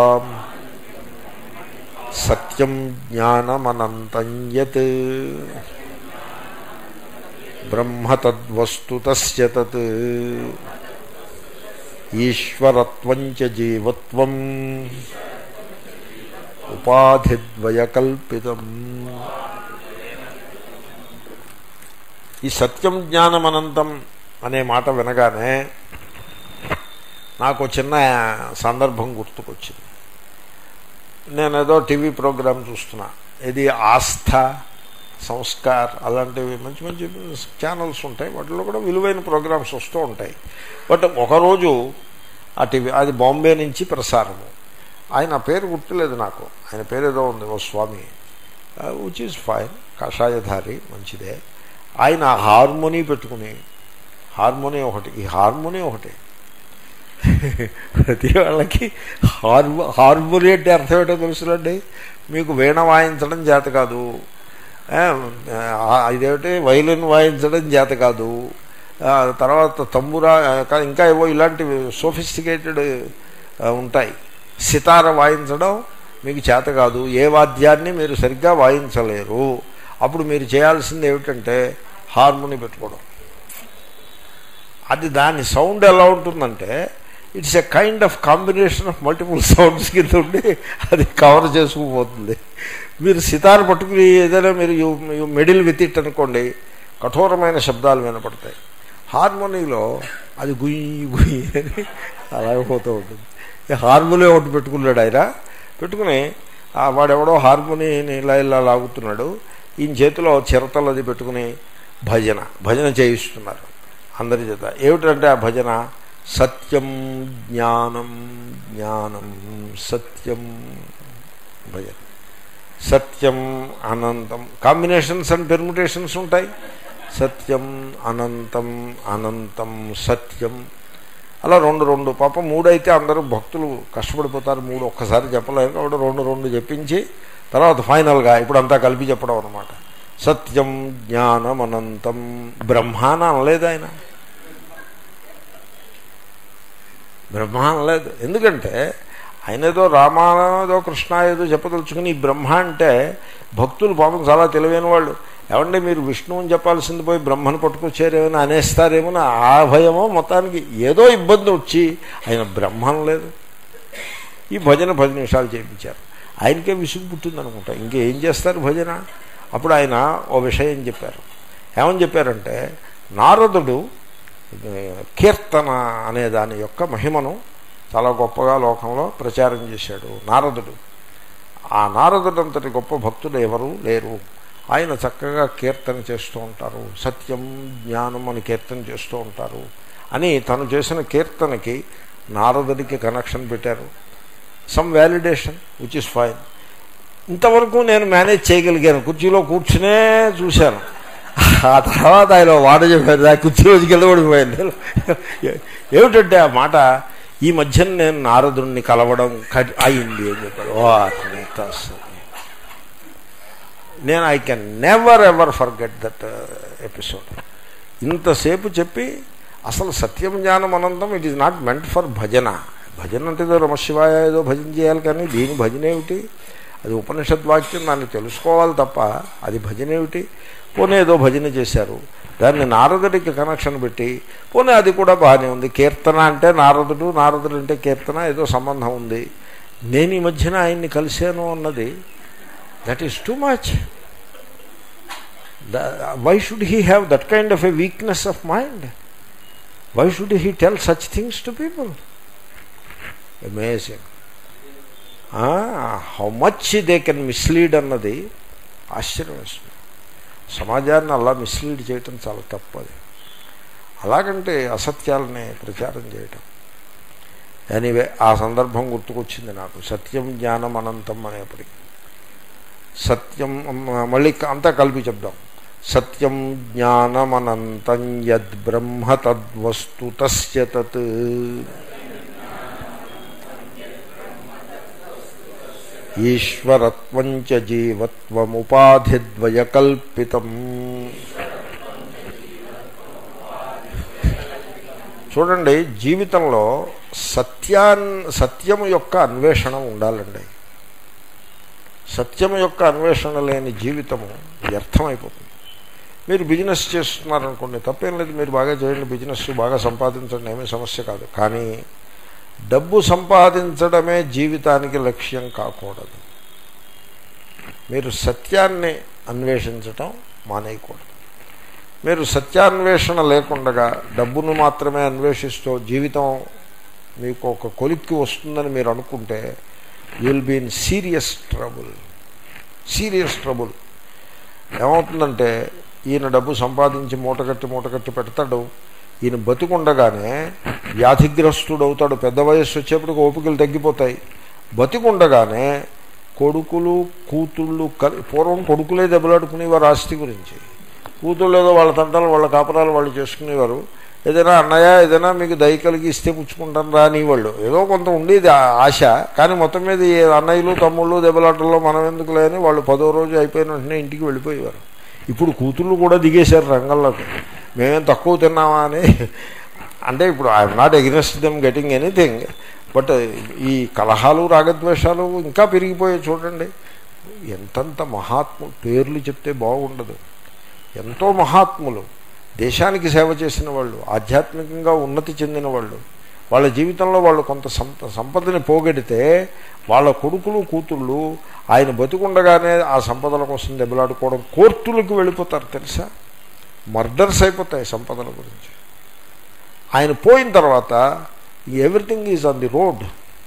సత్యం జ్ఞానమనంతం యత్ బ్రహ్మ తద్వస్తు తస్య తత్ ఈశ్వరత్వం చ జీవత్వం ఉపాధిద్వయకల్పితం ఈ సత్యం జ్ఞానం అనంతం అనే మాట వినగానే నాకు చిన్న సందర్భం గుర్తుకొచ్చింది నేనేదో టీవీ ప్రోగ్రాం చూస్తున్నా ఇది ఆస్థ సంస్కార్ అలాంటివి మంచి మంచి ఛానల్స్ ఉంటాయి వాటిలో కూడా విలువైన ప్రోగ్రామ్స్ వస్తూ ఉంటాయి బట్ ఒకరోజు ఆ టీవీ అది బాంబే నుంచి ప్రసారము ఆయన పేరు గుర్తులేదు నాకు ఆయన పేరు ఏదో ఉంది ఓ స్వామి విచ్ ఈజ్ ఫైన్ కషాయధారి మంచిదే ఆయన హార్మోనీ పెట్టుకుని హార్మోనీ ఒకటి ఈ హార్మోనీ ఒకటి ప్రతి వాళ్ళకి హార్మో హార్మోనీ అంటే అర్థం ఏంటో తెలుసులండి మీకు వీణ వాయించడం చేత కాదు ఆ, ఇదేమిటి వైలిన్ వాయించడం చేత కాదు ఆ, తర్వాత తంబురా ఆ, ఇంకా ఏవో ఇలాంటివి సోఫిస్టికేటెడ్ ఉంటాయి సితార వాయించడం మీకు చేత కాదు ఏ వాద్యాన్ని మీరు సరిగ్గా వాయించలేరు అప్పుడు మీరు చేయాల్సింది ఏమిటంటే హార్మోని పెట్టుకోవడం అది దాని సౌండ్ ఎలా ఉంటుందంటే it's a kind of combination of multiple sounds కింద ఉండి అది కవర్ చేసుకుపోతుంది మీరు సితార్ పట్టుకుని ఏదైనా మీరు యు మెడిల్ విత్ ఇట్ అనుకోండి కఠోరమైన శబ్దాలు వినపడతాయి హార్మోనీలో అది గుయ్యి గుయ్యి అని అలాగే పోతూ ఉంటుంది ఈ హార్మోనీ ఒకటి పెట్టుకున్నాడు ఆయన పెట్టుకుని ఆ వాడెవడో హార్మోనీని ఇలా ఇలా లాగుతున్నాడు ఈయన చేతిలో చిరతలు అది పెట్టుకుని భజన భజన చేయిస్తున్నారు అందరి చేత ఏమిటంటే ఆ భజన సత్యం జ్ఞానం జ్ఞానం సత్యం భజన సత్యం అనంతం కాంబినేషన్స్ అండ్ పెర్ముటేషన్స్ ఉంటాయి సత్యం అనంతం అనంతం సత్యం అలా రెండు రెండు పాపం మూడు అయితే అందరూ భక్తులు కష్టపడిపోతారు మూడు ఒక్కసారి చెప్పలేరు కాబట్టి రెండు రెండు చెప్పించి తర్వాత ఫైనల్గా ఇప్పుడు అంతా కలిపి చెప్పడం అనమాట సత్యం జ్ఞానం అనంతం బ్రహ్మాన అనలేదు ఆయన బ్రహ్మ అనలేదు ఎందుకంటే ఆయన ఏదో రామాన ఏదో కృష్ణ ఏదో చెప్పదలుచుకుని ఈ బ్రహ్మ అంటే భక్తులు పాపం చాలా తెలివైన వాళ్ళు ఏమంటే మీరు విష్ణువుని చెప్పాల్సింది పోయి బ్రహ్మను పట్టుకొచ్చారేమని అనేస్తారేమో ఆ భయమో మొత్తానికి ఏదో ఇబ్బంది వచ్చి ఆయన బ్రహ్మం లేదు ఈ భజన పది నిమిషాలు చేయించారు ఆయనకే విసుగు పుట్టింది అనుకుంటా ఇంకేం చేస్తారు భజన అప్పుడు ఆయన ఓ విషయం చెప్పారు ఏమని చెప్పారంటే నారదుడు కీర్తన అనే దాని యొక్క మహిమను చాలా గొప్పగా లోకంలో ప్రచారం చేశాడు నారదుడు ఆ నారదుడు అంతటి గొప్ప భక్తుడు ఎవరు లేరు ఆయన చక్కగా కీర్తన చేస్తూ ఉంటారు సత్యం జ్ఞానం అని కీర్తన చేస్తూ ఉంటారు అని తను చేసిన కీర్తనకి నారదుడికి కనెక్షన్ పెట్టారు some validation which is fine ఇంతవరకు నేను మేనేజ్ చేయగలిగాను కుర్చీలో కూర్చునే చూశాను ఆ తర్వాత ఆయన వాడ చెప్పారు ఆ కుర్చీలోకి వెళ్ళబడిపోయింది ఏమిటంటే ఆ మాట ఈ మధ్యన నేను నారదుడిని కలవడం అయింది అని చెప్పాడు ఓ అంత నేను I can never ever forget that episode ఇంతసేపు చెప్పి అసలు సత్యం జ్ఞానం అనంతం it is not meant for bhajan భజన అంటే ఏదో రమశివాయ ఏదో భజన చేయాలి కానీ దీని భజన ఏమిటి అది ఉపనిషద్వాక్యం దాన్ని తెలుసుకోవాలి తప్ప అది భజన ఏమిటి పోనీ ఏదో భజన చేశారు దాన్ని నారదుడికి కనెక్షన్ పెట్టి పోనీ అది కూడా బాగానే ఉంది కీర్తన అంటే నారదుడు నారదుడు అంటే కీర్తన ఏదో సంబంధం ఉంది నేను ఈ మధ్యన ఆయన్ని కలిశాను అన్నది that is too much why should he have that kind of a weakness of mind why should he tell such things to people amazing how much they can mislead అన్నది ఆశ్చర్యం వేస్తుంది సమాజాన్ని అలా మిస్లీడ్ చేయటం చాలా తప్పది అలాగంటే అసత్యాలని ప్రచారం చేయటం ఎనీవే ఆ సందర్భం గుర్తుకొచ్చింది నాకు సత్యం జ్ఞానం అనంతం అనేప్పటికీ సత్యం మళ్ళీ అంతా కలిపి చెప్దాం సత్యం జ్ఞానమనంతం యద్ బ్రహ్మ తద్వస్తు తస్య తత్ ఈశ్వరత్వం చ జీవత్వముపాధిద్వయకల్పితం చూడండి జీవితంలో సత్యాన్ సత్యము యొక్క అన్వేషణ ఉండాలండి సత్యము యొక్క అన్వేషణ లేని జీవితము వ్యర్థమైపోతుంది మీరు బిజినెస్ చేస్తున్నారనుకోండి తప్పేం లేదు మీరు బాగా చేయండి బిజినెస్ బాగా సంపాదించండి ఏమీ సమస్య కాదు కానీ డబ్బు సంపాదించడమే జీవితానికి లక్ష్యం కాకూడదు మీరు సత్యాన్ని అన్వేషించటం మానేయకూడదు మీరు సత్యాన్వేషణ లేకుండా డబ్బును మాత్రమే అన్వేషిస్తూ జీవితం మీకు ఒక కొలిక్కి వస్తుందని మీరు అనుకుంటే will be in serious trouble serious trouble ఏమవుతుందంటే ఈయన డబ్బు సంపాదించి మూటగట్టి మూటగట్టి పెడతాడు ఈయన బతికుండగానే వ్యాధిగ్రస్తుడు అవుతాడు పెద్ద వయస్సు వచ్చేప్పటికి ఓపికలు తగ్గిపోతాయి బతికుండగానే కొడుకులు కూతుళ్ళు కలి పూర్వం కొడుకులే దెబ్బలాడుకునేవారు ఆస్తి గురించి కూతుళ్ళు ఏదో వాళ్ళ తంటాలు వాళ్ళ కాపురాలు వాళ్ళు చేసుకునేవారు ఏదైనా అన్నయ్య ఏదైనా మీకు దయ కలిగి ఇస్తే పుచ్చుకుంటాను రాని వాళ్ళు ఏదో కొంత ఉండేది ఆశ కానీ మొత్తం మీద ఈ అన్నయ్యలు తమ్ముళ్ళు దెబ్బలాటల్లో మనం ఎందుకు లేని వాళ్ళు పదో రోజు అయిపోయిన వెంటనే ఇంటికి వెళ్ళిపోయేవారు ఇప్పుడు కూతుళ్ళు కూడా దిగేశారు రంగంలోకి మేమేం తక్కువ తిన్నామా అని అంటే ఇప్పుడు I'm not against them getting anything but ఈ కలహాలు రాగద్వేషాలు ఇంకా పెరిగిపోయాయి చూడండి ఎంతంత మహాత్ము పేర్లు చెప్తే బాగుండదు ఎంతో మహాత్ములు దేశానికి సేవ చేసిన వాళ్ళు ఆధ్యాత్మికంగా ఉన్నతి చెందిన వాళ్ళు వాళ్ళ జీవితంలో వాళ్ళు కొంత సంప సంపదని పోగొడితే వాళ్ళ కొడుకులు కూతుళ్ళు ఆయన బతుకుండగానే ఆ సంపదల కోసం దెబ్బలాడుకోవడం కోర్టులకు వెళ్ళిపోతారు తెలుసా మర్డర్స్ అయిపోతాయి సంపదల గురించి ఆయన పోయిన తర్వాత everything is on the road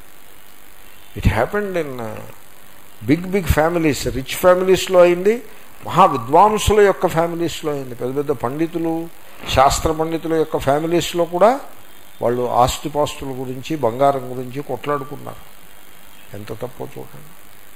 it happened in big big families rich ఫ్యామిలీస్లో అయింది మహా విద్వాంసుల యొక్క ఫ్యామిలీస్లో అయింది పెద్ద పెద్ద పండితులు శాస్త్ర పండితుల యొక్క ఫ్యామిలీస్లో కూడా వాళ్ళు ఆస్తిపాస్తుల గురించి బంగారం గురించి కొట్లాడుకున్నారు ఎంత తప్పో చూడండి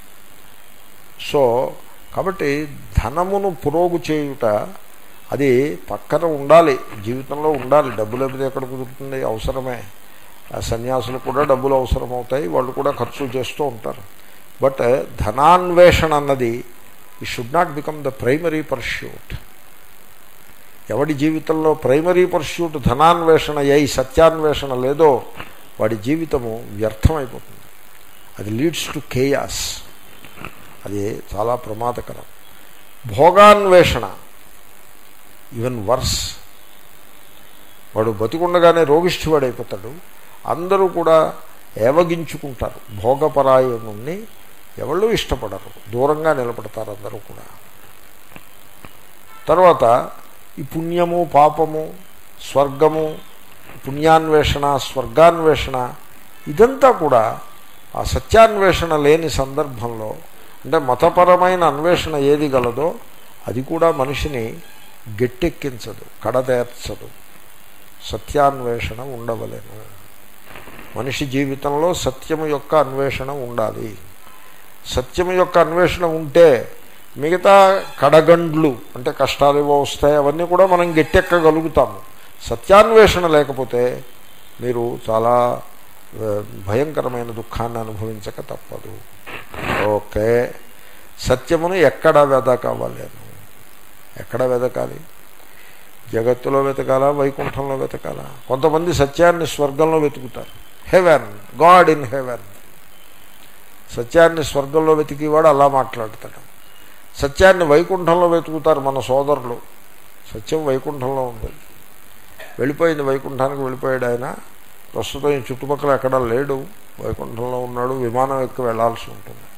సో కాబట్టి ధనమును పురోగు చేయుట అది పక్కన ఉండాలి జీవితంలో ఉండాలి డబ్బు లేకపోతే ఎక్కడ కుదురుతుంది అవసరమే సన్యాసులు కూడా డబ్బులు అవసరం అవుతాయి వాళ్ళు కూడా ఖర్చు చేస్తూ ఉంటారు బట్ ధనాన్వేషణ అన్నది ఈ should not become the primary pursuit ఎవడి జీవితంలో ప్రైమరీ పర్ష్యూట్ ధనాన్వేషణ అయ్యి సత్యాన్వేషణ లేదో వాడి జీవితము వ్యర్థమైపోతుంది అది లీడ్స్ టు కేయాస్ అది చాలా ప్రమాదకరం భోగాన్వేషణ ఈవెన్ వర్స్ వాడు బతికుండగానే రోగిష్ఠివాడైపోతాడు అందరూ కూడా ఏవగించుకుంటారు భోగపరాయణుణ్ణి ఎవళ్ళు ఇష్టపడరు దూరంగా నిలబడతారు అందరూ కూడా తర్వాత ఈ పుణ్యము పాపము స్వర్గము పుణ్యాన్వేషణ స్వర్గాన్వేషణ ఇదంతా కూడా ఆ సత్యాన్వేషణ లేని సందర్భంలో అంటే మతపరమైన అన్వేషణ ఏది గలదో అది కూడా మనిషిని గట్టెక్కించదు కడతేర్చదు సత్యాన్వేషణ ఉండవలేను మనిషి జీవితంలో సత్యము యొక్క అన్వేషణ ఉండాలి సత్యము యొక్క అన్వేషణ ఉంటే మిగతా కడగండ్లు అంటే కష్టాలు ఏవో వస్తాయి అవన్నీ కూడా మనం గట్టెక్కగలుగుతాము సత్యాన్వేషణ లేకపోతే మీరు చాలా భయంకరమైన దుఃఖాన్ని అనుభవించక తప్పదు ఓకే సత్యమును ఎక్కడ వెదకవలేను ఎక్కడ వెదకాలి జగత్తులో వెతకాలా వైకుంఠంలో వెతకాలా కొంతమంది సత్యాన్ని స్వర్గంలో వెతుకుతారు హెవెన్ గాడ్ ఇన్ హెవెన్ సత్యాన్ని స్వర్గంలో వెతికివాడు అలా మాట్లాడతాడు సత్యాన్ని వైకుంఠంలో వెతుకుతారు మన సోదరులు సత్యం వైకుంఠంలో ఉంది వెళ్ళిపోయింది వైకుంఠానికి వెళ్ళిపోయాడు ఆయన ప్రస్తుతం ఈ చుట్టుపక్కల ఎక్కడా లేడు వైకుంఠంలో ఉన్నాడు విమానం ఎక్కి వెళ్లాల్సి ఉంటుంది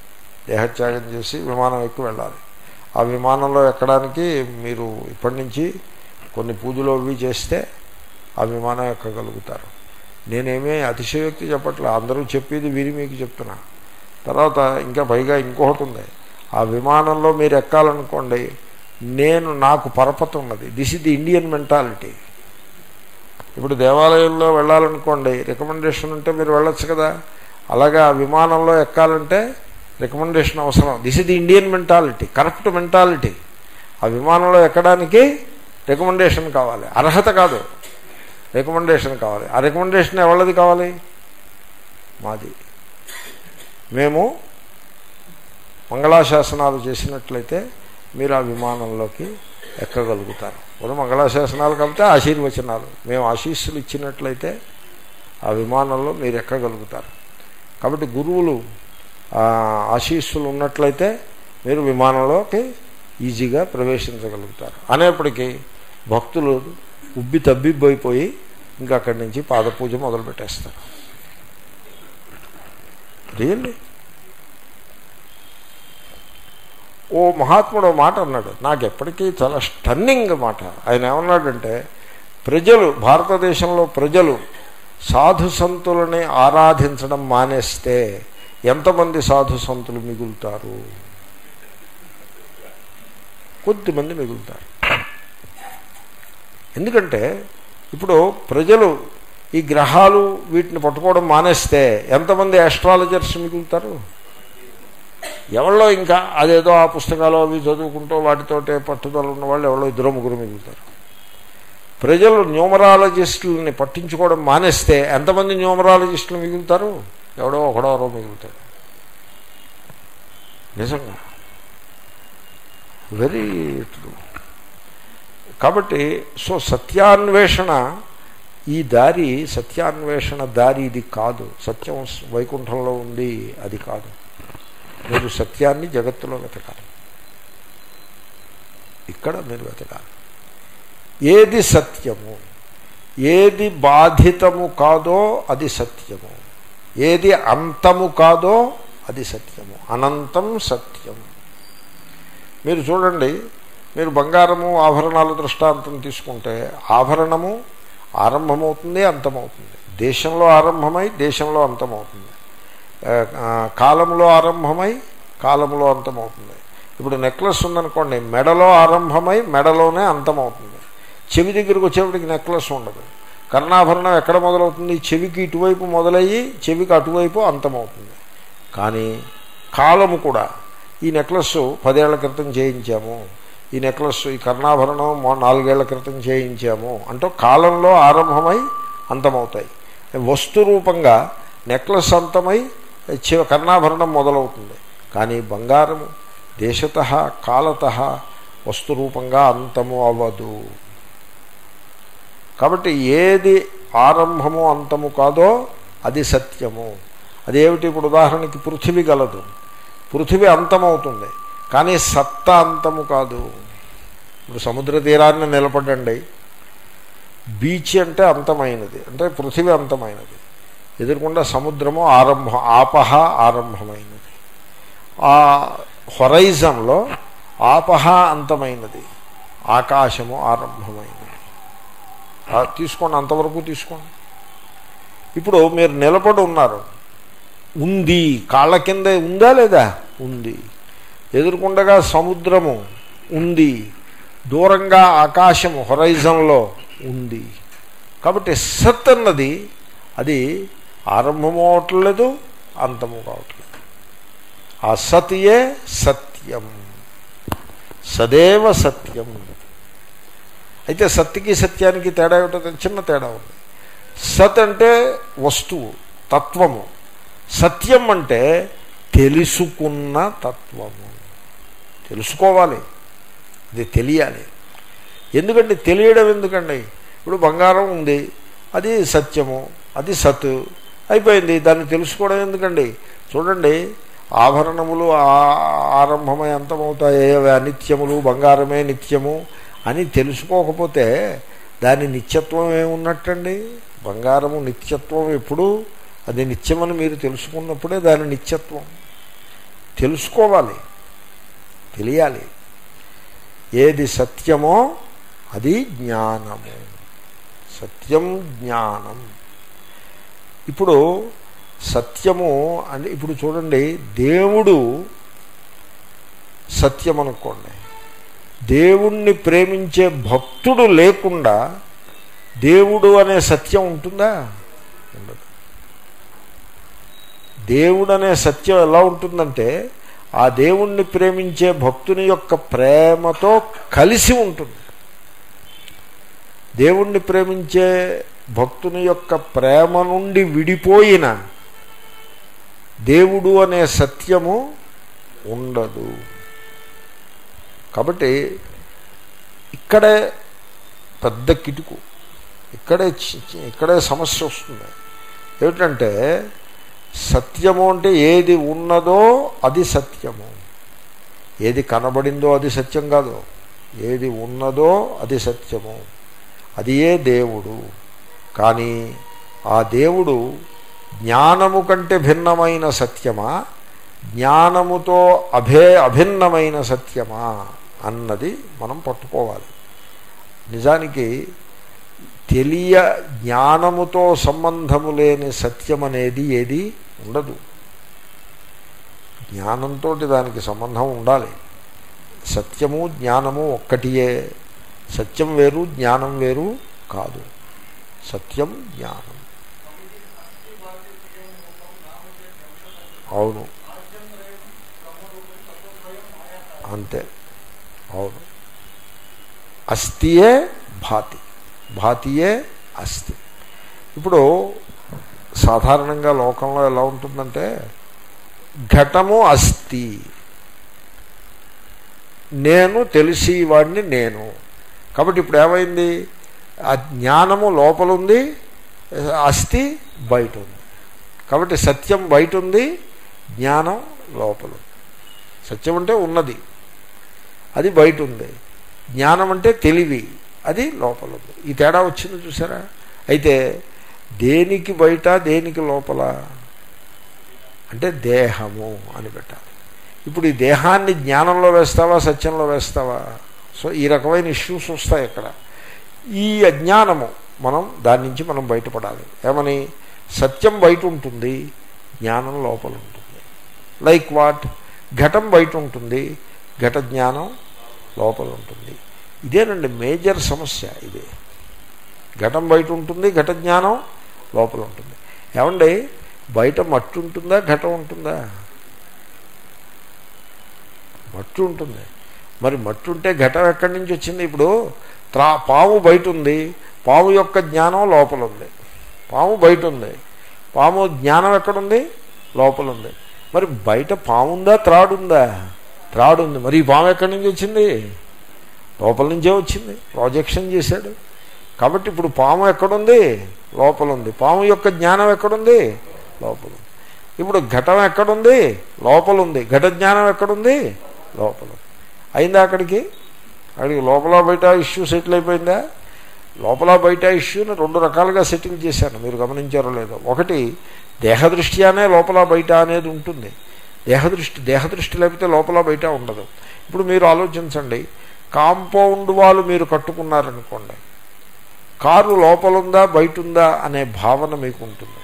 దేహత్యాగం చేసి విమానం ఎక్కి వెళ్ళాలి ఆ విమానంలో ఎక్కడానికి మీరు ఇప్పటి నుంచి కొన్ని పూజలు అవి చేస్తే ఆ విమానం ఎక్కగలుగుతారు నేనేమీ అతిశయోక్తి చెప్పట్లే అందరూ చెప్పేది విని మీకు చెప్తున్నా తర్వాత ఇంకా పైగా ఇంకొకటి ఉంది ఆ విమానంలో మీరు ఎక్కాలనుకోండి నేను నాకు పరపతి ఉన్నది this is the Indian mentality ఇప్పుడు దేవాలయంలో వెళ్ళాలనుకోండి రికమెండేషన్ ఉంటే మీరు వెళ్ళొచ్చు కదా అలాగే ఆ విమానంలో ఎక్కాలంటే రికమెండేషన్ అవసరం this is the Indian mentality correct mentality ఆ విమానంలో ఎక్కడానికి రికమెండేషన్ కావాలి అర్హత కాదు రికమెండేషన్ కావాలి ఆ రికమెండేషన్ ఎవరిది కావాలి మాది మేము మంగళాశాసనాలు చేసినట్లయితే మీరు ఆ విమానంలోకి ఎక్కగలుగుతారు ఇప్పుడు మంగళాశాసనాలు కలిపితే ఆశీర్వచనాలు మేము ఆశీస్సులు ఇచ్చినట్లయితే ఆ విమానంలో మీరు ఎక్కగలుగుతారు కాబట్టి గురువులు ఆశీస్సులు ఉన్నట్లయితే మీరు విమానంలోకి ఈజీగా ప్రవేశించగలుగుతారు అనేప్పటికీ భక్తులు ఉబ్బి తబ్బిబ్బైపోయి ఇంకా అక్కడి నుంచి పాదపూజ మొదలు పెట్టేస్తారు రియల్లీ ఓ మహాత్ముడు మాట అన్నాడు నాకు ఎప్పటికీ చాలా స్టన్నింగ్ మాట ఆయన ఏమన్నాడంటే ప్రజలు భారతదేశంలో ప్రజలు సాధు సంతులని ఆరాధించడం మానేస్తే ఎంతమంది సాధు సంతులు మిగులుతారు కొద్దిమంది మిగులుతారు ఎందుకంటే ఇప్పుడు ప్రజలు ఈ గ్రహాలు వీటిని పట్టుకోవడం మానేస్తే ఎంతమంది ఆస్ట్రాలజర్స్ మిగులుతారు ఎవరిలో ఇంకా అదేదో ఆ పుస్తకాలు అవి చదువుకుంటూ వాటితోటే పట్టుదల ఉన్న వాళ్ళు ఎవరో ఇద్దరు ముగ్గురు మిగులుతారు ప్రజలు న్యూమరాలజిస్టులని పట్టించుకోవడం మానేస్తే ఎంతమంది న్యూమరాలజిస్టులు మిగులుతారు ఎవడో ఒకడో ఒకరో మిగులుతారు నిజంగా వెరీ ట్రూ కాబట్టి సో సత్యాన్వేషణ ఈ దారి సత్యాన్వేషణ దారి ఇది కాదు సత్యం వైకుంఠంలో ఉంది అది కాదు మీరు సత్యాన్ని జగత్తులో వెతకాలి ఇక్కడ మీరు వెతకాలి ఏది సత్యము ఏది బాధితము కాదో అది సత్యము ఏది అంతము కాదో అది సత్యము అనంతం సత్యం మీరు చూడండి మీరు బంగారము ఆభరణాల దృష్టాంతం తీసుకుంటే ఆభరణము ఆరంభమవుతుంది అంతమవుతుంది దేశంలో ఆరంభమై దేశంలో అంతమవుతుంది కాలంలో ఆరంభమై కాలంలో అంతమవుతుంది ఇప్పుడు నెక్లెస్ ఉందనుకోండి మెడలో ఆరంభమై మెడలోనే అంతమవుతుంది చెవి దగ్గరికి వచ్చేప్పటికి నెక్లెస్ ఉండదు కర్ణాభరణం ఎక్కడ మొదలవుతుంది చెవికి ఇటువైపు మొదలయ్యి చెవికి అటువైపు అంతమవుతుంది కానీ కాలము కూడా ఈ నెక్లెస్ పదేళ్ల క్రితం చేయించాము ఈ నెక్లెస్ ఈ కర్ణాభరణం నాలుగేళ్ల క్రితం చేయించాము అంటూ కాలంలో ఆరంభమై అంతమవుతాయి వస్తు రూపంగా నెక్లెస్ అంతమై కర్ణాభరణం మొదలవుతుంది కానీ బంగారము దేశత కాలత వస్తురూపంగా అంతము అవ్వదు కాబట్టి ఏది ఆరంభము అంతము కాదో అది సత్యము అదేమిటి ఇప్పుడు ఉదాహరణకి పృథివీ గలదు పృథివీ అంతమవుతుంది కానీ సత్త అంతము కాదు ఇప్పుడు సముద్ర తీరాన్ని నిలబడండి బీచ్ అంటే అంతమైనది అంటే పృథివీ అంతమైనది ఎదురుకుండా సముద్రము ఆరంభం ఆపహ ఆరంభమైనది ఆ హొరైజన్లో ఆపహ అంతమైనది ఆకాశము ఆరంభమైనది తీసుకోండి అంతవరకు తీసుకోండి ఇప్పుడు మీరు నిలబడి ఉన్నారు ఉంది కాళ్ళ కింద ఉందా లేదా ఉంది ఎదుర్కొండగా సముద్రము ఉంది దూరంగా ఆకాశము హొరైజన్లో ఉంది కాబట్టి సత్ అన్నది అది ఆరంభము అవట్లేదు అంతము కావట్లేదు ఆ సతియే సత్యం సదేవ సత్యం అయితే సత్యకి సత్యానికి తేడా ఏమిటో చిన్న తేడా ఉంది సత్ అంటే వస్తువు తత్వము సత్యం అంటే తెలుసుకున్న తత్వము తెలుసుకోవాలి అది తెలియాలి ఎందుకంటే తెలియడం ఎందుకండి ఇప్పుడు బంగారం ఉంది అది సత్యము అది సత్ అయిపోయింది దాన్ని తెలుసుకోవడం ఎందుకండి చూడండి ఆభరణములు ఆరంభమై అంతమవుతాయి అవి అనిత్యములు బంగారమే నిత్యము అని తెలుసుకోకపోతే దాని నిత్యత్వం ఏమున్నట్టండి బంగారము నిత్యత్వం ఎప్పుడు అది నిత్యమని మీరు తెలుసుకున్నప్పుడే దాని నిత్యత్వం తెలుసుకోవాలి తెలియాలి ఏది సత్యమో అది జ్ఞానము సత్యం జ్ఞానం ఇప్పుడు సత్యము అంటే ఇప్పుడు చూడండి దేవుడు సత్యం అనుకోండి దేవుణ్ణి ప్రేమించే భక్తుడు లేకుండా దేవుడు అనే సత్యం ఉంటుందా ఉండదు దేవుడు అనే సత్యం ఎలా ఉంటుందంటే ఆ దేవుణ్ణి ప్రేమించే భక్తుని యొక్క ప్రేమతో కలిసి ఉంటుంది దేవుణ్ణి ప్రేమించే భక్తుని యొక్క ప్రేమ నుండి విడిపోయిన దేవుడు అనే సత్యము ఉండదు కాబట్టి ఇక్కడే పెద్ద కిటుకు ఇక్కడే చి- చి- ఇక్కడే సమస్య వస్తుంది ఏమిటంటే సత్యము అంటే ఏది ఉన్నదో అది సత్యము ఏది కనబడిందో అది సత్యం కాదు ఏది ఉన్నదో అది సత్యము అది ఏ దేవుడు కానీ ఆ దేవుడు జ్ఞానము కంటే భిన్నమైన సత్యమా జ్ఞానముతో అభే అభిన్నమైన సత్యమా అన్నది మనం పట్టుకోవాలి నిజానికి తెలియ జ్ఞానముతో సంబంధము లేని సత్యం అనేది ఏది ఉండదు జ్ఞానంతో దానికి సంబంధం ఉండాలి సత్యము జ్ఞానము ఒక్కటియే సత్యం వేరు జ్ఞానం వేరు కాదు సత్యం జ్ఞానం అవును అంతే అవును అస్థియే భాతి భాతియే అస్థి ఇప్పుడు సాధారణంగా లోకంలో ఎలా ఉంటుందంటే ఘటము అస్థి నేను తెలిసి వాడిని నేను కాబట్టి ఇప్పుడు ఏమైంది ఆ జ్ఞానము లోపల ఉంది అస్థి బయట ఉంది కాబట్టి సత్యం బయట ఉంది జ్ఞానం లోపల ఉంది సత్యం అంటే ఉన్నది అది బయట ఉంది జ్ఞానం అంటే తెలివి అది లోపల ఉంది ఈ తేడా వచ్చింది చూసారా అయితే దేనికి బయట దేనికి లోపల అంటే దేహము అని పెట్టాలి ఇప్పుడు ఈ దేహాన్ని జ్ఞానంలో వేస్తావా సత్యంలో వేస్తావా సో ఈ రకమైన ఇష్యూస్ వస్తాయి ఇక్కడ ఈ అజ్ఞానము మనం దాని నుంచి మనం బయటపడాలి ఏమని సత్యం బయట ఉంటుంది జ్ఞానం లోపల ఉంటుంది లైక్ వాట్ ఘటం బయట ఉంటుంది ఘట జ్ఞానం లోపల ఉంటుంది ఇదేనండి మేజర్ సమస్య ఇది ఘటం బయట ఉంటుంది ఘట జ్ఞానం లోపల ఉంటుంది ఏమండి బయట మట్టి ఉంటుందా ఘటం ఉంటుందా మట్టి ఉంటుంది మరి మట్టి ఉంటే ఘటం ఎక్కడి నుంచి వచ్చింది ఇప్పుడు త్రా పాము బయట ఉంది పాము యొక్క జ్ఞానం లోపల ఉంది పాము బయట ఉంది పాము జ్ఞానం ఎక్కడుంది లోపల ఉంది మరి బయట పాము ఉందా త్రాడుందా త్రాడు ఉంది మరి ఈ పాము ఎక్కడి నుంచి వచ్చింది లోపల నుంచే వచ్చింది ప్రాజెక్షన్ చేశాడు కాబట్టి ఇప్పుడు పాము ఎక్కడుంది లోపల ఉంది పాము యొక్క జ్ఞానం ఎక్కడుంది లోపల ఉంది. ఇప్పుడు ఘటం ఎక్కడుంది లోపల ఉంది ఘట జ్ఞానం ఎక్కడుంది లోపల ఉంది. అయిందా అక్కడికి అక్కడికి లోపల బయట ఇష్యూ సెటిల్ అయిపోయిందా లోపల బయట ఇష్యూని రెండు రకాలుగా సెటిల్ చేశాను మీరు గమనించారో లేదో ఒకటి దేహదృష్ట్యానే లోపల బయట అనేది ఉంటుంది దేహదృష్టి దేహదృష్టి లేకపోతే లోపల బయట ఉండదు ఇప్పుడు మీరు ఆలోచించండి కాంపౌండ్ వాళ్ళు మీరు కట్టుకున్నారనుకోండి కారు లోపల ఉందా బయట ఉందా అనే భావన మీకు ఉంటుంది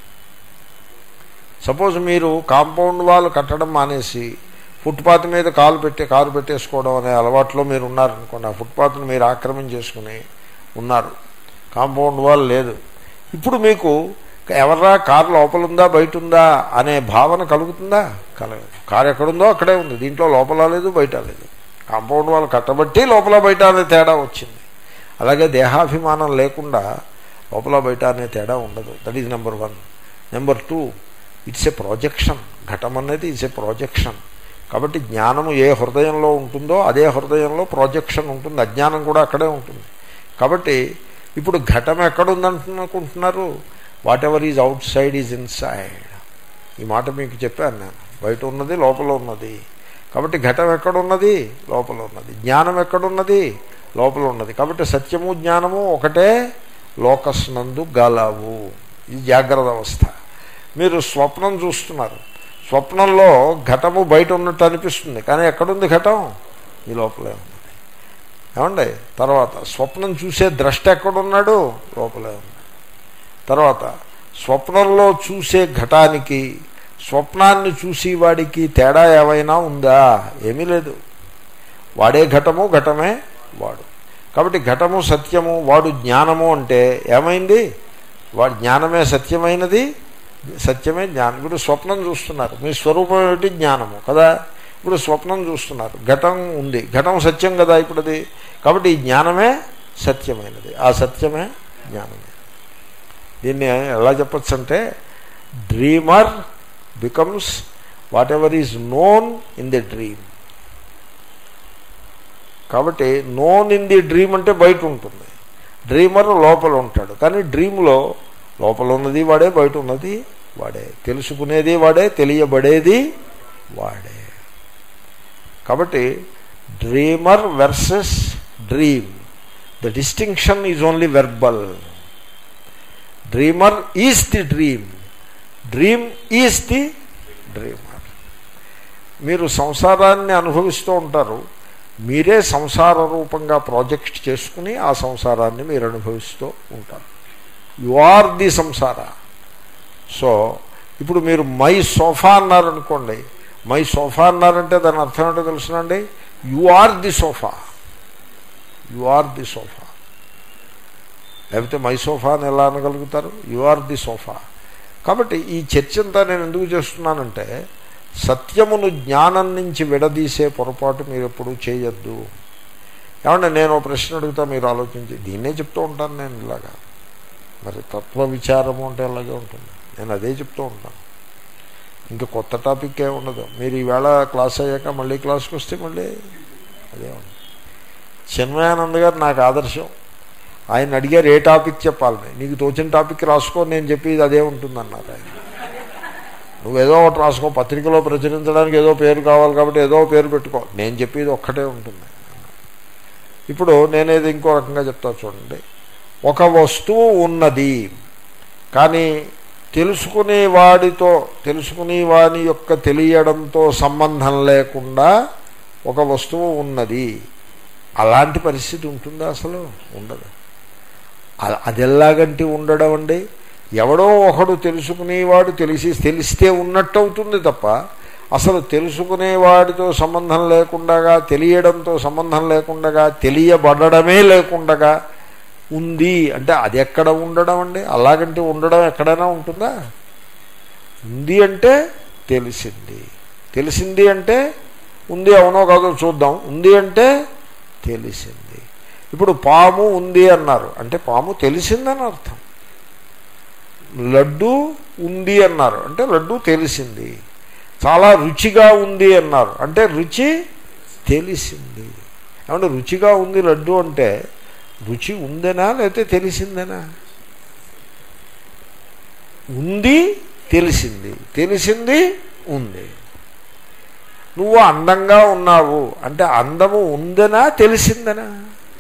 సపోజ్ మీరు కాంపౌండ్ వాళ్ళు కట్టడం మానేసి ఫుట్పాత్ మీద కాలు పెట్టి కారు పెట్టేసుకోవడం అనే అలవాట్లో మీరు ఉన్నారనుకోండి ఆ ఫుట్పాత్ని మీరు ఆక్రమించేసుకుని ఉన్నారు కాంపౌండ్ వాళ్ళు లేదు ఇప్పుడు మీకు ఎవర్రా కారు లోపల ఉందా బయట ఉందా అనే భావన కలుగుతుందా కలగదు కారు ఎక్కడుందో అక్కడే ఉంది దీంట్లో లోపల లేదు బయట లేదు కాంపౌండ్ వాళ్ళు కట్టబట్టి లోపల బయట అనే తేడా వచ్చింది అలాగే దేహాభిమానం లేకుండా లోపల బయట అనే తేడా ఉండదు that is number one number two it's a projection ఘటం అనేది ఇట్స్ ఏ ప్రాజెక్షన్ కాబట్టి జ్ఞానము ఏ హృదయంలో ఉంటుందో అదే హృదయంలో ప్రాజెక్షన్ ఉంటుంది అజ్ఞానం కూడా అక్కడే ఉంటుంది కాబట్టి ఇప్పుడు ఘటం ఎక్కడుందంటునుకుంటున్నారు whatever is outside is inside ఈ మాట మీకు చెప్పాను నేను బయట ఉన్నది లోపల ఉన్నది కాబట్టి ఘటం ఎక్కడున్నది లోపల ఉన్నది జ్ఞానం ఎక్కడున్నది లోపల ఉన్నది కాబట్టి సత్యము జ్ఞానము ఒకటే లోకస్నందు గలవు ఇది జాగ్రత్త అవస్థ మీరు స్వప్నం చూస్తున్నారు స్వప్నంలో ఘటము బయట ఉన్నట్టు అనిపిస్తుంది కానీ ఎక్కడుంది ఘటం ఈ లోపలే ఉంది ఏమండి తర్వాత స్వప్నం చూసే ద్రష్ట ఎక్కడున్నాడు లోపలే ఉంది తర్వాత స్వప్నంలో చూసే ఘటానికి స్వప్నాన్ని చూసి వాడికి తేడా ఏమైనా ఉందా ఏమీ లేదు వాడే ఘటము ఘటమే వాడు కాబట్టి ఘటము సత్యము వాడు జ్ఞానము అంటే ఏమైంది వాడు జ్ఞానమే సత్యమైనది సత్యమే జ్ఞానం ఇప్పుడు స్వప్నం చూస్తున్నారు మీ స్వరూపం ఏమిటి జ్ఞానము కదా ఇప్పుడు స్వప్నం చూస్తున్నారు ఘటం ఉంది ఘటం సత్యం కదా ఇప్పుడు అది కాబట్టి ఈ జ్ఞానమే సత్యమైనది ఆ సత్యమే జ్ఞానమే దీన్ని ఎలా చెప్పచ్చు అంటే dreamer becomes whatever is known in the dream కాబట్టి నోన్ ఇన్ ది డ్రీమ్ అంటే బయట ఉంటుంది డ్రీమర్ లోపల ఉంటాడు కానీ డ్రీమ్లో లోపల ఉన్నది వాడే బయట ఉన్నది వాడే తెలుసుకునేది వాడే తెలియబడేది వాడే కాబట్టి dreamer versus dream the distinction is only verbal dreamer is the dream dream is the dreamer మీరు సంసారాన్ని అనుభవిస్తూ ఉంటారు మీరే సంసార రూపంగా ప్రాజెక్ట్ చేసుకుని ఆ సంసారాన్ని మీరు అనుభవిస్తూ ఉంటారు యు ఆర్ ది సంసార సో ఇప్పుడు మీరు మై సోఫా అన్నారనుకోండి మై సోఫా అన్నారంటే దాని అర్థం ఏంటో తెలుసునండి you are the sofa you are the sofa లేకపోతే మై సోఫా అని ఎలా అనగలుగుతారు యు ఆర్ ది సోఫా కాబట్టి ఈ చర్చ అంతా నేను ఎందుకు చేస్తున్నానంటే సత్యమును జ్ఞానం నుంచి విడదీసే పొరపాటు మీరు ఎప్పుడూ చేయొద్దు ఏమంటే నేను ఒక ప్రశ్న అడుగుతా మీరు ఆలోచించి దీన్నే చెప్తూ ఉంటాను నేను ఇలాగా మరి తత్వ విచారము అంటే అలాగే ఉంటుంది నేను అదే చెప్తూ ఉంటాను ఇంకా కొత్త టాపిక్ ఏ ఉండదు మీరు ఈవేళ క్లాస్ అయ్యాక మళ్ళీ క్లాస్కి వస్తే మళ్ళీ అదే ఉంది చిన్మయానంద్ గారు నాకు ఆదర్శం ఆయన అడిగారు ఏ టాపిక్ చెప్పాలని నీకు తోచిన టాపిక్ రాసుకో నేను చెప్పేది అదే ఉంటుందన్నారు ఆయన నువ్వేదో ఒకటి రాసుకో పత్రికలో ప్రచురించడానికి ఏదో పేరు కావాలి కాబట్టి ఏదో పేరు పెట్టుకో నేను చెప్పేది ఒక్కటే ఉంటుంది ఇప్పుడు నేనేది ఇంకో రకంగా చెప్తా చూడండి ఒక వస్తువు ఉన్నది కానీ తెలుసుకునే వాడితో తెలుసుకునే వాని యొక్క తెలియడంతో సంబంధం లేకుండా ఒక వస్తువు ఉన్నది అలాంటి పరిస్థితి ఉంటుందా అసలు ఉండదు అది ఎలాగంటే ఉండడం అండి ఎవడో ఒకడు తెలుసుకునేవాడు తెలిసి తెలిస్తే ఉన్నట్టు అవుతుంది తప్ప అసలు తెలుసుకునేవాడితో సంబంధం లేకుండా తెలియడంతో సంబంధం లేకుండా తెలియబడమే లేకుండా ఉంది అంటే అది ఎక్కడ ఉండడం అండి అలాగంటే ఉండడం ఎక్కడైనా ఉంటుందా ఉంది అంటే తెలిసింది తెలిసింది అంటే ఉంది అవునో కాదో చూద్దాం ఉంది అంటే తెలిసింది ఇప్పుడు పాము ఉంది అన్నారు అంటే పాము తెలిసిందని అర్థం లడ్డు ఉంది అన్నారు అంటే లడ్డు తెలిసింది చాలా రుచిగా ఉంది అన్నారు అంటే రుచి తెలిసింది ఏమంటే రుచిగా ఉంది లడ్డు అంటే రుచి ఉందనా లేకపోతే తెలిసిందేనా ఉంది తెలిసింది తెలిసింది ఉంది నువ్వు అందంగా ఉన్నావు అంటే అందము ఉందనా తెలిసిందనా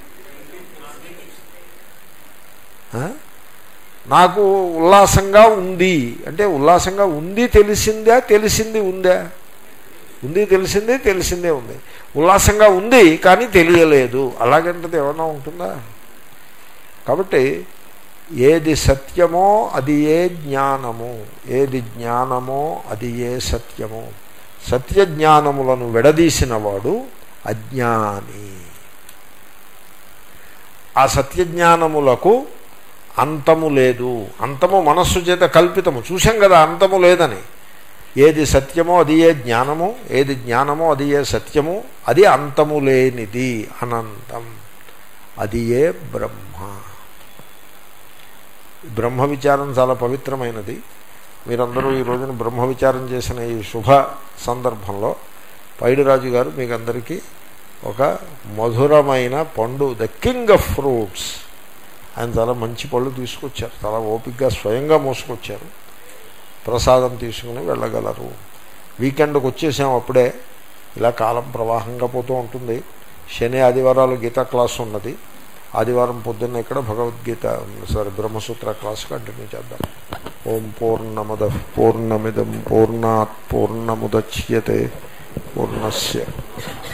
నాకు ఉల్లాసంగా ఉంది అంటే ఉల్లాసంగా ఉంది తెలిసిందా తెలిసింది ఉందా ఉంది తెలిసిందే తెలిసిందే ఉంది ఉల్లాసంగా ఉంది కానీ తెలియలేదు అలాగంటది ఏమైనా ఉంటుందా కాబట్టి ఏది సత్యమో అది ఏ జ్ఞానము ఏది జ్ఞానమో అది ఏ సత్యమో సత్య జ్ఞానములను విడదీసిన వాడు అజ్ఞాని ఆ సత్యజ్ఞానములకు అంతము లేదు అంతము మనస్సు చేత కల్పితము చూసాం కదా అంతము లేదని ఏది సత్యమో అది ఏ జ్ఞానము ఏది జ్ఞానమో అది ఏ సత్యము అది అంతము లేనిది అనంతం అది ఏ బ్రహ్మ బ్రహ్మ విచారం చాలా పవిత్రమైనది మీరందరూ ఈ రోజున బ్రహ్మ విచారం చేసిన ఈ శుభ సందర్భంలో పైడిరాజు గారు మీకు అందరికీ ఒక మధురమైన పండు ద కింగ్ ఆఫ్ ఫ్రూట్స్ ఆయన చాలా మంచి పళ్ళు తీసుకొచ్చారు చాలా ఓపికగా స్వయంగా మోసుకొచ్చారు ప్రసాదం తీసుకుని వెళ్ళగలరు వీకెండ్కి వచ్చేసాం అప్పుడే ఇలా కాలం ప్రవాహంగా పోతూ ఉంటుంది శని ఆదివారాలు గీతా క్లాస్ ఉన్నది ఆదివారం పొద్దున్న ఇక్కడ Bhagavad Gita sorry Brahma Sutra class continue చేద్దాం ఓం పూర్ణమద పూర్ణమిదం పూర్ణాత్ పూర్ణముద్యతే పూర్ణస్